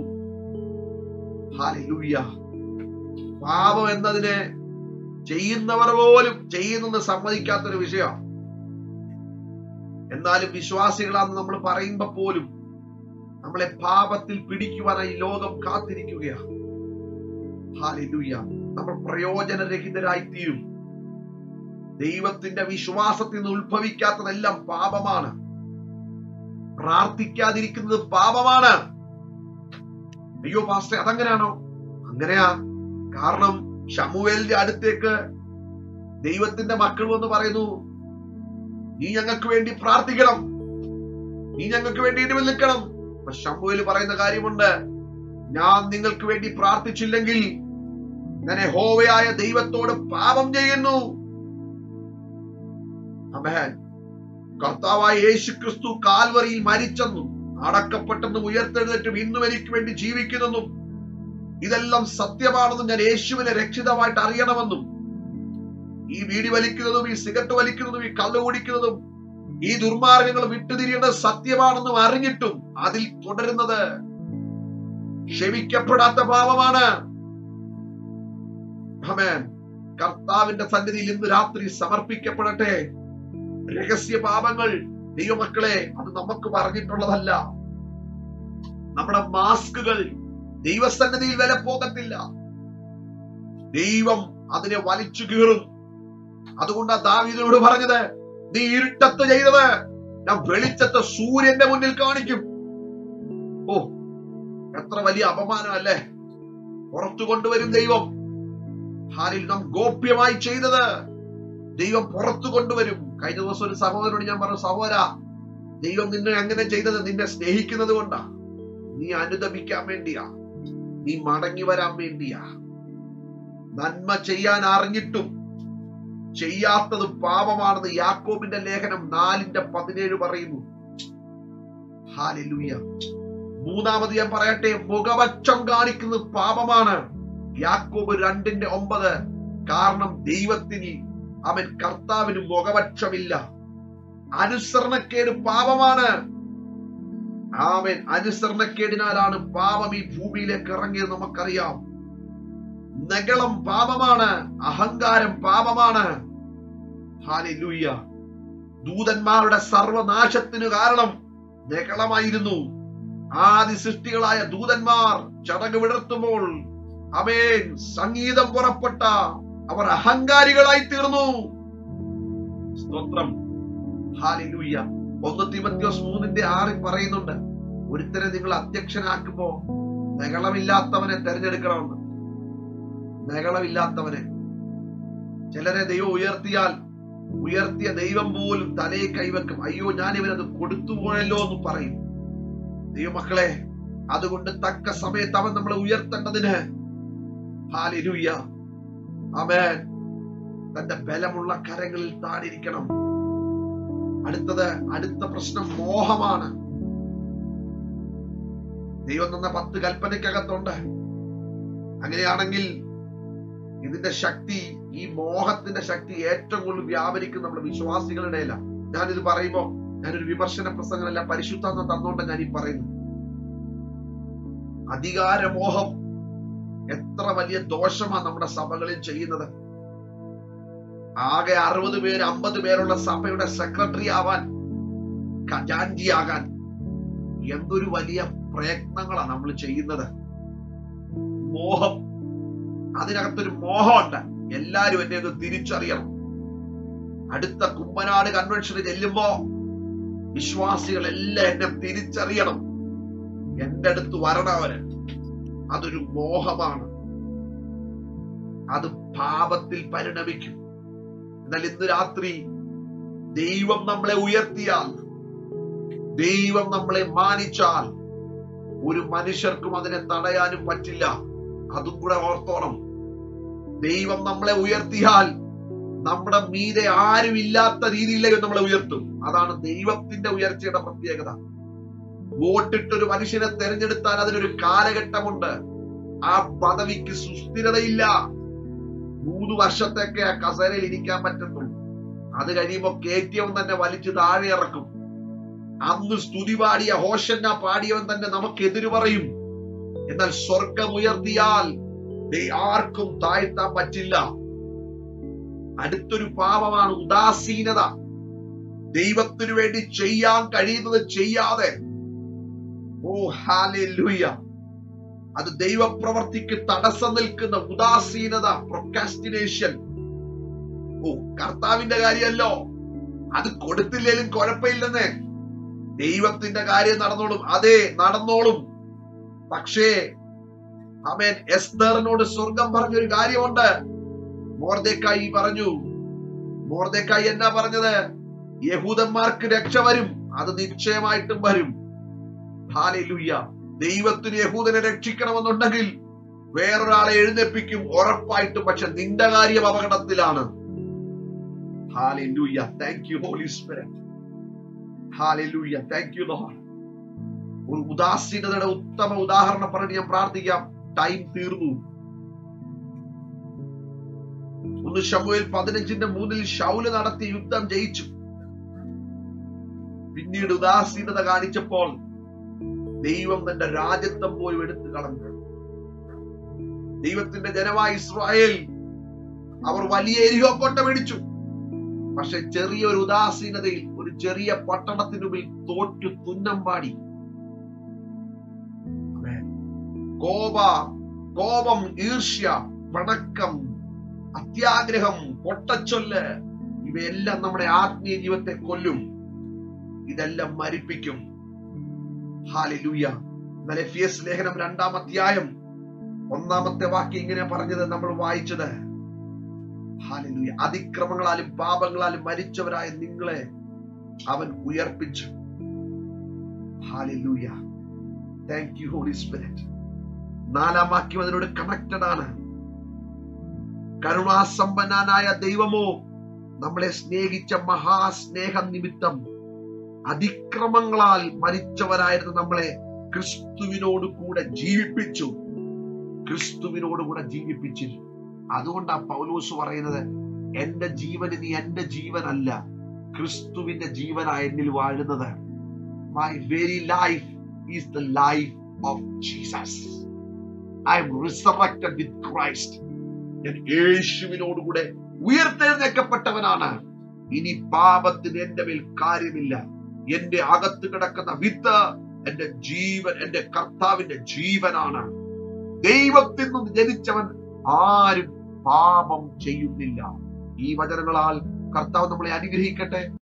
ഹാലൂയ പാപം എന്നതിനെ ചെയ്യുന്നവർ പോലും ചെയ്യുന്നെന്ന് സമ്മതിക്കാത്തൊരു വിഷയമാണ് എന്നാലും വിശ്വാസികളാണെന്ന് നമ്മൾ പറയുമ്പോ പോലും നമ്മളെ പാപത്തിൽ പിടിക്കുവാനായി ലോകം കാത്തിരിക്കുകയാണ് ഹാലൂയ നമ്മൾ പ്രയോജനരഹിതരായി തീരും ദൈവത്തിന്റെ വിശ്വാസത്തിൽ നിന്ന് ഉത്ഭവിക്കാത്തതെല്ലാം പാപമാണ് പ്രാർത്ഥിക്കാതിരിക്കുന്നത് പാപമാണ് അയ്യോ പാസ്റ്റർ അതങ്ങനെയാണോ അങ്ങനെയാ കാരണം ഷമുവേലിന്റെ അടുത്തേക്ക് ദൈവത്തിന്റെ മക്കൾ വന്ന് പറയുന്നു നീ ഞങ്ങൾക്ക് വേണ്ടി പ്രാർത്ഥിക്കണം നീ ഞങ്ങൾക്ക് വേണ്ടി ഇടിവിൽ നിൽക്കണം അപ്പൊ ഷമുവേൽ പറയുന്ന കാര്യമുണ്ട് ഞാൻ നിങ്ങൾക്ക് വേണ്ടി പ്രാർത്ഥിച്ചില്ലെങ്കിൽ ഞാൻ ഹോവയായ ദൈവത്തോട് പാപം ചെയ്യുന്നു അമേൻ കർത്താവായ യേശു ക്രിസ്തു കാൽവറിയിൽ മരിച്ചെന്നും അടക്കപ്പെട്ടെന്നും ഉയർത്തെഴുന്നേറ്റും ഇന്നും എനിക്ക് വേണ്ടി ജീവിക്കുന്നെന്നും ഇതെല്ലാം സത്യമാണെന്നും ഞാൻ യേശുവിനെ രക്ഷിതമായിട്ട് അറിയണമെന്നും ഈ വീടി വലിക്കുന്നതും ഈ സിഗരറ്റ് വലിക്കുന്നതും ഈ കള്ളു കുടിക്കുന്നതും ഈ ദുർമാർഗങ്ങൾ വിട്ടുതിരിയേണ്ടത് സത്യമാണെന്നും അറിഞ്ഞിട്ടും അതിൽ തുടരുന്നത് ക്ഷമിക്കപ്പെടാത്ത പാപമാണ് ആമേൻ കർത്താവിന്റെ സന്നിധിയിൽ ഇന്ന് രാത്രി സമർപ്പിക്കപ്പെടട്ടെ രഹസ്യ പാപങ്ങൾ ദൈവമക്കളെ അത് നമുക്ക് പറഞ്ഞിട്ടുള്ളതല്ല നമ്മുടെ മാസ്കുകൾ ദൈവസന്നിധിയിൽ വില പോകത്തില്ല ദൈവം അതിനെ വലിച്ചു കീറും അതുകൊണ്ടാ ദാവീദിനോട് പറഞ്ഞത് നീ ഇരുട്ടത്ത് ചെയ്തത് ഞാൻ വെളിച്ചത്തെ സൂര്യന്റെ മുന്നിൽ കാണിക്കും ഓ എത്ര വലിയ അപമാനം അല്ലേ പുറത്തു കൊണ്ടുവരും ദൈവം ഹാലിൽ നാം ഗോപ്യമായി ചെയ്തത് ദൈവം പുറത്തു കൊണ്ടുവരും കഴിഞ്ഞ ദിവസം ഒരു സഹോദരനോട് ഞാൻ പറഞ്ഞു സഹോദര ദൈവം നിന്നെ അങ്ങനെ ചെയ്തത് നിന്നെ സ്നേഹിക്കുന്നത് കൊണ്ടാ നീ അനുദപിക്കാൻ വേണ്ടിയാ നീ മടങ്ങി വരാൻ വേണ്ടിയാ നന്മ ചെയ്യാൻ അറിഞ്ഞിട്ടും ചെയ്യാത്തത് പാപമാണെന്ന് യാക്കോബിന്റെ ലേഖനം നാലിന്റെ പതിനേഴ് പറയുന്നു ഹാലിലൂയ മൂന്നാമത് ഞാൻ പറയട്ടെ മുഖപക്ഷം കാണിക്കുന്നത് പാപമാണ് യാക്കോബ് രണ്ടിന്റെ ഒമ്പത് കാരണം ദൈവത്തിന് അവൻ കർത്താവിന് മുഖപക്ഷമില്ല അനുസരണക്കേട് പാപമാണ് ആമൻ അനുസരണക്കേടിനാലാണ് പാപം ഈ ഭൂമിയിലേക്ക് ഇറങ്ങിയത് നമുക്കറിയാം നഗളം പാപമാണ് അഹങ്കാരം പാപമാണ് ഹാലിലൂയ ദൂതന്മാരുടെ സർവനാശത്തിനു കാരണം നഗളമായിരുന്നു ആദി സൃഷ്ടികളായ ദൂതന്മാർ ചടങ്ങ് വിടർത്തുമ്പോൾ അമേൻ സംഗീതം പുറപ്പെട്ട അവർ അഹങ്കാരികളായി തീർന്നു സ്തോത്രം ഹാലിലൂയ ഒന്ന് തിമത്യോസ് മൂന്നിന്റെ ആറിൽ പറയുന്നുണ്ട് ഒരുത്തരെ നിങ്ങൾ അധ്യക്ഷനാക്കുമ്പോ നഗളമില്ലാത്തവനെ തെരഞ്ഞെടുക്കണമെന്ന് നഗളമില്ലാത്തവനെ ചിലരെ ദൈവം ഉയർത്തിയാൽ ഉയർത്തിയ ദൈവം പോലും തലയെ കൈവെക്കും അയ്യോ ഞാൻ ഇവനത് കൊടുത്തു പോയല്ലോ എന്ന് പറയും ദൈവമക്കളെ അതുകൊണ്ട് തക്ക സമയത്ത് അവൻ നമ്മളെ ഉയർത്തേണ്ടതിന് ഹാലിലൂയ അവൻ തന്റെ ബലമുള്ള കരങ്ങളിൽ താണിരിക്കണം അടുത്തത് അടുത്ത പ്രശ്നം മോഹമാണ് ദൈവം തന്ന പത്ത് കൽപ്പനയ്ക്കകത്തുണ്ട് അങ്ങനെയാണെങ്കിൽ ഇതിന്റെ ശക്തി ഈ മോഹത്തിന്റെ ശക്തി ഏറ്റവും കൂടുതൽ വ്യാപരിക്കുന്ന നമ്മുടെ വിശ്വാസികളുടെ ഇടയില ഞാനിത് പറയുമ്പോ ഞാനൊരു വിമർശന പ്രസംഗമല്ല പരിശുദ്ധാത്മ തന്നുകൊണ്ട് ഞാൻ ഈ പറയുന്നു അധികാരമോഹം എത്ര വലിയ ദോഷമാണ് നമ്മുടെ സഭകളിൽ ചെയ്യുന്നത് ആകെ അറുപത് പേര് അമ്പത് പേരുള്ള സഭയുടെ സെക്രട്ടറി ആവാൻ ഖജാൻജി ആകാൻ എന്തൊരു വലിയ പ്രയത്നങ്ങളാണ് നമ്മൾ ചെയ്യുന്നത് മോഹം അതിനകത്തൊരു മോഹമുണ്ട് എല്ലാരും എന്നെ ഒന്ന് തിരിച്ചറിയണം അടുത്ത കുമ്പനാട് കൺവെൻഷന് ചെല്ലുമ്പോ വിശ്വാസികൾ എല്ലാം എന്നെ തിരിച്ചറിയണം എന്റെ അടുത്ത് വരണം അവര് അതൊരു മോഹമാണ് അത് പാപത്തിൽ പരിണമിക്കും എന്നാൽ ഇന്ന് രാത്രി ദൈവം നമ്മളെ ഉയർത്തിയാൽ ദൈവം നമ്മളെ മാനിച്ചാൽ ഒരു മനുഷ്യർക്കും അതിനെ തടയാനും പറ്റില്ല അതും കൂടെ ഓർത്തോണം ദൈവം നമ്മളെ ഉയർത്തിയാൽ നമ്മുടെ മീതെ ആരും ഇല്ലാത്ത രീതിയിലേക്ക് നമ്മളെ ഉയർത്തും അതാണ് ദൈവത്തിന്റെ ഉയർച്ചയുടെ പ്രത്യേകത വോട്ടിട്ടൊരു മനുഷ്യനെ തെരഞ്ഞെടുത്താൽ അതിനൊരു കാലഘട്ടമുണ്ട് ആ പദവിക്ക് സുസ്ഥിരതയില്ല മൂന്ന് വർഷത്തേക്ക് ആ കസേരയിൽ ഇരിക്കാൻ പറ്റത്തുള്ളൂ അത് കഴിയുമ്പോ കയറ്റിയവൻ തന്നെ വലിച്ചു താഴെ ഇറക്കും അന്ന് സ്തുതി പാടിയ ഹോഷന്ന പാടിയവൻ തന്നെ നമുക്ക് എതിര് പറയും എന്നാൽ സ്വർഗം ഉയർത്തിയാൽ ദേ- ആർക്കും താഴ്ത്താൻ പറ്റില്ല അടുത്തൊരു പാപമാണ് ഉദാസീനത ദൈവത്തിനു വേണ്ടി ചെയ്യാൻ കഴിയുന്നത് ചെയ്യാതെ ഓ ഹാലൂയ അത് ദൈവപ്രവർത്തിക്ക് തടസ്സം നിൽക്കുന്ന ഉദാസീനത പ്രൊക്കാസ്റ്റിനേഷൻ ഓ കർത്താവിന്റെ കാര്യമല്ലോ അത് കൊടുത്തില്ലേലും കുഴപ്പമില്ലെന്നേ ദൈവത്തിന്റെ കാര്യം നടന്നോളും അതെ നടന്നോളും പക്ഷേ അമേൻ എസ്തറിനോട് സ്വർഗം പറഞ്ഞൊരു കാര്യമുണ്ട് മോർദേക്കായി പറഞ്ഞു മോർദേക്കായി എന്നാ പറഞ്ഞത് യഹൂദന്മാർക്ക് രക്ഷ വരും അത് നിശ്ചയമായിട്ടും വരും ഹാലിലുയ്യ ദൈവത്തിന് യഹൂദനെ രക്ഷിക്കണമെന്നുണ്ടെങ്കിൽ വേറൊരാളെ എഴുന്നേൽപ്പിക്കും ഉറപ്പായിട്ടും പക്ഷെ നിന്റെ കാര്യം അപകടത്തിലാണ് hallelujah thank you holy spirit hallelujah thank you lord ഒരു ഉദാസീനതയുടെ ഉത്തമ ഉദാഹരണം പറഞ്ഞ് ഞാൻ പ്രാർത്ഥിക്കാം ടൈം തീർന്നു ഒന്ന് ഷമുവേൽ പതിനഞ്ചിന്റെ മൂന്നിൽ ഷൗല് നടത്തിയ യുദ്ധം ജയിച്ചു പിന്നീട് ഉദാസീനത കാണിച്ചപ്പോൾ ദൈവം തന്റെ രാജ്യത്വം പോലും എടുത്തു കളഞ്ഞു ദൈവത്തിന്റെ ജനമായ ഇസ്രായേൽ അവർ വലിയ എരിഹോ കോട്ട മേടിച്ചു പക്ഷെ ചെറിയ ഒരു ഉദാസീനതയിൽ ഒരു ചെറിയ പട്ടണത്തിനു മുമ്പിൽ തോറ്റു തുന്നം പാടി ആമേൻ. കോപ കോപം ഈർഷ്യ പണക്കം അത്യാഗ്രഹം പൊട്ടച്ചൊല്ല് ഇവയെല്ലാം നമ്മുടെ ആത്മീയ ജീവിതത്തെ കൊല്ലും ഇതെല്ലാം മരിപ്പിക്കും ഹാലിലൂയ എന്നാൽ എഫിയസ് ലേഖനം രണ്ടാം അധ്യായം ഒന്നാമത്തെ വാക്യം ഇങ്ങനെ പറഞ്ഞത് നമ്മൾ വായിച്ചത് ഹാലിലൂയ അതിക്രമങ്ങളാലും പാപങ്ങളാലും മരിച്ചവരായ നിങ്ങളെ അവൻ ഉയർപ്പിച്ചു hallelujah thank you holy spirit നാലാം വാക്യം അതിനോട് കണക്റ്റഡ് ആണ് കരുണാസമ്പന്നനായ ദൈവമോ നമ്മളെ സ്നേഹിച്ച മഹാസ്നേഹ നിമിത്തം അതിക്രമങ്ങളാൽ മരിച്ചവരായിരുന്നു നമ്മളെ ക്രിസ്തുവിനോട് കൂടെ ജീവിപ്പിച്ചു ക്രിസ്തുവിനോട് കൂടെ ജീവിപ്പിച്ചിരുന്നു അതുകൊണ്ടാ പൗലോസ് പറയുന്നത് എന്റെ ജീവൻ ഇനി എന്റെ ജീവനല്ല ക്രിസ്തുവിന്റെ ജീവനാ എന്നിൽ വാഴുന്നത് my very life is the life of Jesus I am resurrected with Christ ഞാൻ യേശുവിനോടുകൂടെ ഉയർത്തെഴുന്നേക്കപ്പെട്ടവനാണ് ഇനി പാപത്തിന് എന്റെ മേൽ കാര്യമില്ല എന്റെ അകത്ത് കിടക്കുന്ന വിത്ത് എന്റെ ജീവൻ എന്റെ കർത്താവിന്റെ ജീവനാണ് ദൈവത്തിൽ നിന്ന് ജനിച്ചവൻ ആരും പാപം ചെയ്യുന്നില്ല ഈ വചനങ്ങളാൽ കർത്താവ് നമ്മളെ അനുഗ്രഹിക്കട്ടെ